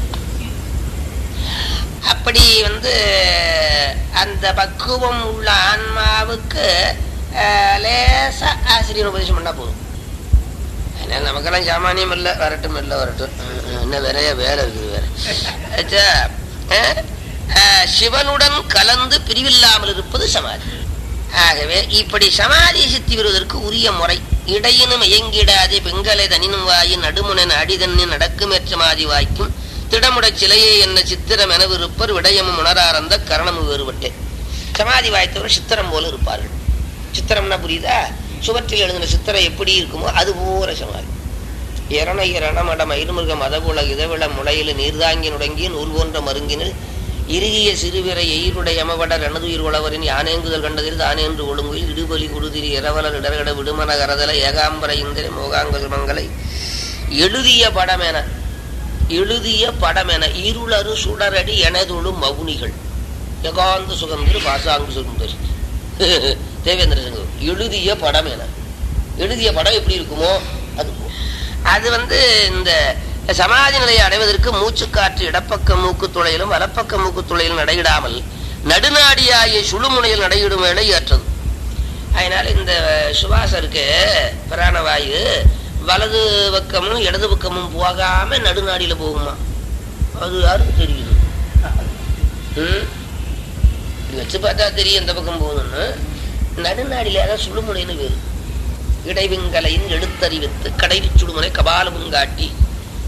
அப்படி வந்து அந்த பக்குவம் உள்ள ஆன்மாவுக்கு அஹ், லேசா ஆசிரியர் உபதேசம் பண்ணா போதும் அதனால நமக்கெல்லாம் சாமானியம் இல்லை வரட்டும் இல்லை வரட்டும் அஹ், அஹ், இன்னும் வேறைய வேலை இருக்குது வேற ஆச்சா? அஹ், அஹ், சிவனுடன் கலந்து பிரிவில்லாமல் இருப்பது சமாதி ஆகவே இப்படி சமாதி சித்தி வருவதற்கு உரிய முறை இடையினும் இயங்கிடாதே பெண்களை தனினும் வாயின் நடுமுனன் அடிதன்னின் நடக்குமேற்றமாதி வாய்க்கும் திடமுடச் சிலையே என்ன சித்திரம் என விருப்பர் விடயமும் உணராரந்த கரணமும் வேறுபட்டே சமாதி வாய்த்தவர் சித்திரம் போல இருப்பார்கள் சித்திரம்னா புரியுதா சுவற்றில் எழுதின சித்திரம் எப்படி இருக்குமோ அது போல சமாதி இரண இரணமட மயிர்முருக மதகுல இதவிள முளையில நீர்தாங்கி நுடங்கி நூல் போன்ற மருங்கினில் இறுகிய சிறுவிரை எயிருடைய அமவட ரணதுயிர் உழவரின் யானேங்குதல் கண்டதில் தானேன்று ஒழுங்குயில் இடுபலி குடுதிரி இரவலர் இடர்கட விடுமன கரதல ஏகாம்பர இந்திர மோகாங்கல் மங்களை எழுதிய படமென எழுதிய படமென இருளரு சுடரடி எனதுழு மவுனிகள் யகாந்த சுகந்திர பாசாங்கு சுந்தரி தேவேந்திர சங்கம் எழுதிய படம் என எழுதிய படம் எப்படி இருக்குமோ அது போ- அது வந்து இந்த சமாதி நிலையை அடைவதற்கு மூச்சுக்காற்று இடப்பக்க மூக்கு துளையிலும் வலப்பக்க மூக்கு துளையிலும் நடையிடாமல் நடுநாடியாகிய சுழுமுனையில் நடையிடும் வேலை ஏற்றது அதனால இந்த சுவாசம் இருக்கு பிராணவாயு வலது பக்கமும் இடது பக்கமும் போகாம நடுநாடியில போகுமா அது யாருக்கு தெரியுது ம்? இப்படி வச்சு பார்த்தா தெரியும் எந்த பக்கம் போகணும்னு நடுநாடியில ஏதாவது சுழுமுனைன்னு வேறு இடைவிங்கலையின் எடுத்தறிவித்து கடைவி சுடுமுனை கபாலமும் காட்டி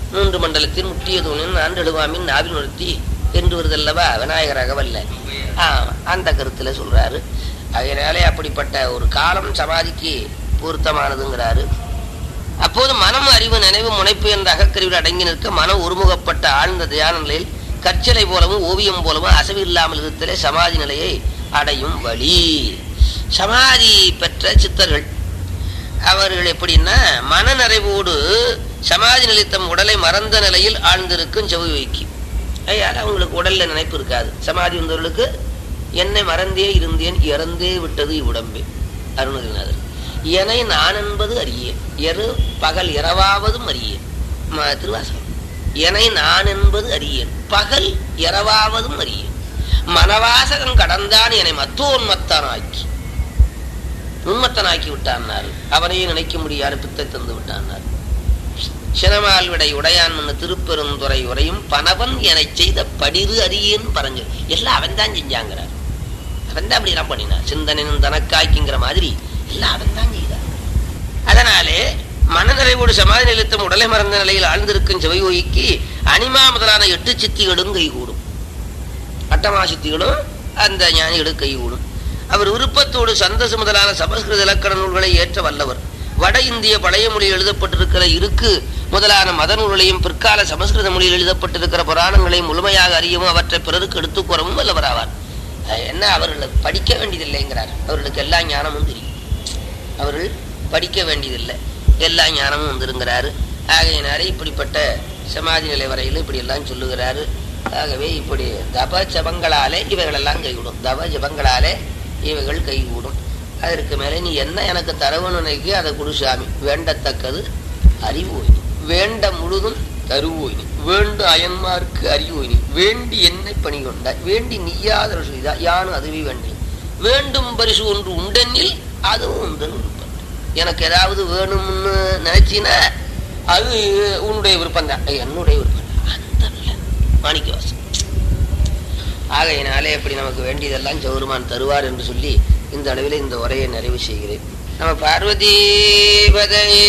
மூன்று மண்டலத்தின் முட்டிய தூணின் ஆண்டெழுவாமின் நாவில் நிறுத்தி என்று வருதல்லவா விநாயகராக வல்ல ஆ, அந்த கருத்துல சொல்றாரு அதனாலே அப்படிப்பட்ட ஒரு காலம் சமாதிக்கு பொருத்தமானதுங்கிறாரு அப்போது மனம் அறிவு நினைவு முனைப்பு என்ற அகக்கருவில் அடங்கி நிற்க மனம் ஒருமுகப்பட்ட ஆழ்ந்த தியான நிலையில் கற்சிலை போலவும் ஓவியம் போலவும் அசைவு இல்லாமல் இருத்தலே சமாதி நிலையை அடையும் வழி சமாதி பெற்ற சித்தர்கள் அவர்கள் எப்படின்னா மனநிறைவோடு சமாதி நிலைத்தம் உடலை மறந்த நிலையில் ஆழ்ந்திருக்கும் செவி வைக்கி ஐயால அவங்களுக்கு உடல்ல நினைப்பு இருக்காது சமாதி வந்தவர்களுக்கு என்னை மறந்தே இருந்தேன் இறந்தே விட்டது இவ்வுடம்பே அருணகிரிநாதர் எனை நான் என்பது அறியேன் எரு பகல் இரவாவதும் அறியேன் ம- திருவாசகம் எனை நான் என்பது அறியேன் பகல் இரவாவதும் அறியேன் மனவாசகம் கடந்தான் என்னை மத்தோன்மத்தானாக்கி உன்மத்தனாக்கி விட்டான்னார் அவனையும் நினைக்க முடியாத பித்தை தந்து விட்டான்னார் சினமால் விடை உடையான் முன்ன திருப்பெருந்துறை உரையும் பனவன் எனச் செய்த படிறு அறியேன் பரஞ்சு எல்லாம் அவன் தான் செஞ்சாங்கிறார் அவன் தான் அப்படி எல்லாம் பண்ணினார் சிந்தனின் தனக்காய்க்குங்கிற மாதிரி எல்லாம் அவன் தான் செய்தார் அதனாலே மனநிறைவோடு சமாதி நிலைத்தம் உடலை மறந்த நிலையில் ஆழ்ந்திருக்கும் செவையோய்க்கு அனிமா முதலான எட்டு சித்திகளும் கைகூடும் அட்டமா சித்திகளும் அந்த ஞானிகளும் கைகூடும் அவர் விருப்பத்தோடு சந்தசு முதலான சமஸ்கிருத இலக்கண நூல்களை ஏற்ற வல்லவர் வட இந்திய பழைய மொழியில் எழுதப்பட்டிருக்கிற இருக்கு முதலான மத நூல்களையும் பிற்கால சமஸ்கிருத மொழியில் எழுதப்பட்டிருக்கிற புராணங்களையும் முழுமையாக அறியவும் அவற்றை பிறருக்கு எடுத்துக் கூறவும் வல்லவராவார் அஹ் என்ன அவர்கள் படிக்க வேண்டியதில்லைங்கிறார் அவர்களுக்கு எல்லா ஞானமும் தெரியும் அவர்கள் படிக்க வேண்டியதில்லை எல்லா ஞானமும் வந்துருங்கிறாரு ஆகையினாலே இப்படிப்பட்ட சமாதி நிலை வரையிலும் இப்படி எல்லாம் சொல்லுகிறாரு ஆகவே இப்படி தப ஜபங்களாலே இவைகளெல்லாம் கைகூடும் தப ஜபங்களாலே இவைகள் கைகூடும் அதற்கு மேலே நீ என்ன எனக்கு தரவன்னு நினைக்கி அதை கொடு சாமி வேண்டத்தக்கது அறிவோய் நீ. வேண்ட முழுதும் தருவோய் நீ. வேண்டு அயன்மார்க்கு அறிவோய் நீ வேண்டி என்னை பணி கொண்டாய் வேண்டி நீயாதர செய்தா யானும் அதுவே வேண்டேன் வேண்டும் பரிசு ஒன்று உண்டெனில் அதுவும் உண்டு எனக்கு ஏதாவது வேணும்னு நினைச்சினா அது உன்னுடைய விருப்பம் தான் என்னுடைய விருப்பம் அந்த இல்லை மாணிக்கவாசம் ஆகையினாலே எப்படி நமக்கு வேண்டியதெல்லாம் சௌருமான் தருவார் என்று சொல்லி இந்த அளவில் இந்த உரையை நிறைவு செய்கிறேன் நம்ம பார்வதி பதையே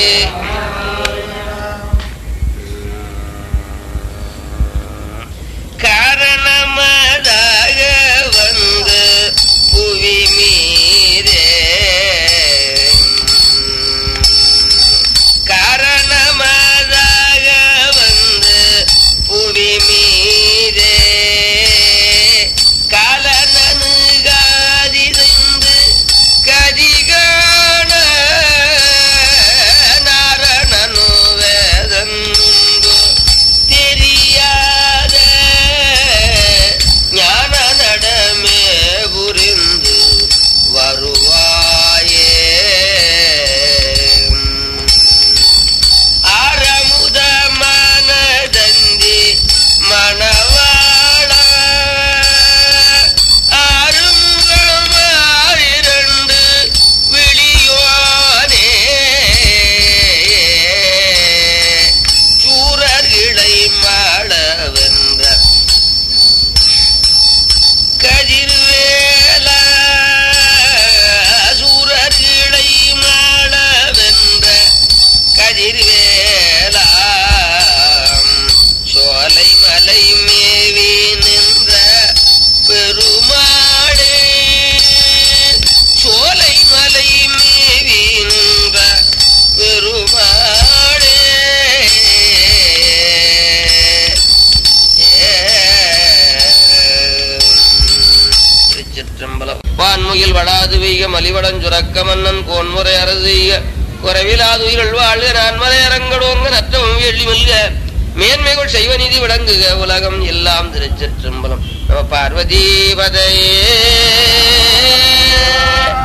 காரணமதாக வந்து புவி மீதே காரணமதாக வந்து புவி மீதே காலனனுகாதிருந்து கதிகாண நாரணனு வேதந்து தெரியாத ஞான நடமே புரிந்து வருவாயே ஆரமுத மனதந்தி மணவாள ஆறுமுகமாயிரண்டு விழியோனே சூரர்களை மாளவென்ற கதிர்வேல சூரர்களை மாளவென்ற கதிர்வேலா சோலை மலை மேவி நின்ற பெருமாளே சோலை மலை மேவி நின்ற பெருமாளே திருச்சிற்றம்பலம் வான்முகில் வடாது வெய்க மலிவடன் சுரக்க மன்னன் கோன்முறை அரசிய குறைவிலாதுயிர்கள் வாழ்க நான்மலை அரங்கடோங்க நற்றமும் எள்ளி மல்க மேன்மைகள் செய்வ நீதி விளங்குக உலகம் எல்லாம் திருச்சிற்றம்பலம் நம பார்வதி பதையே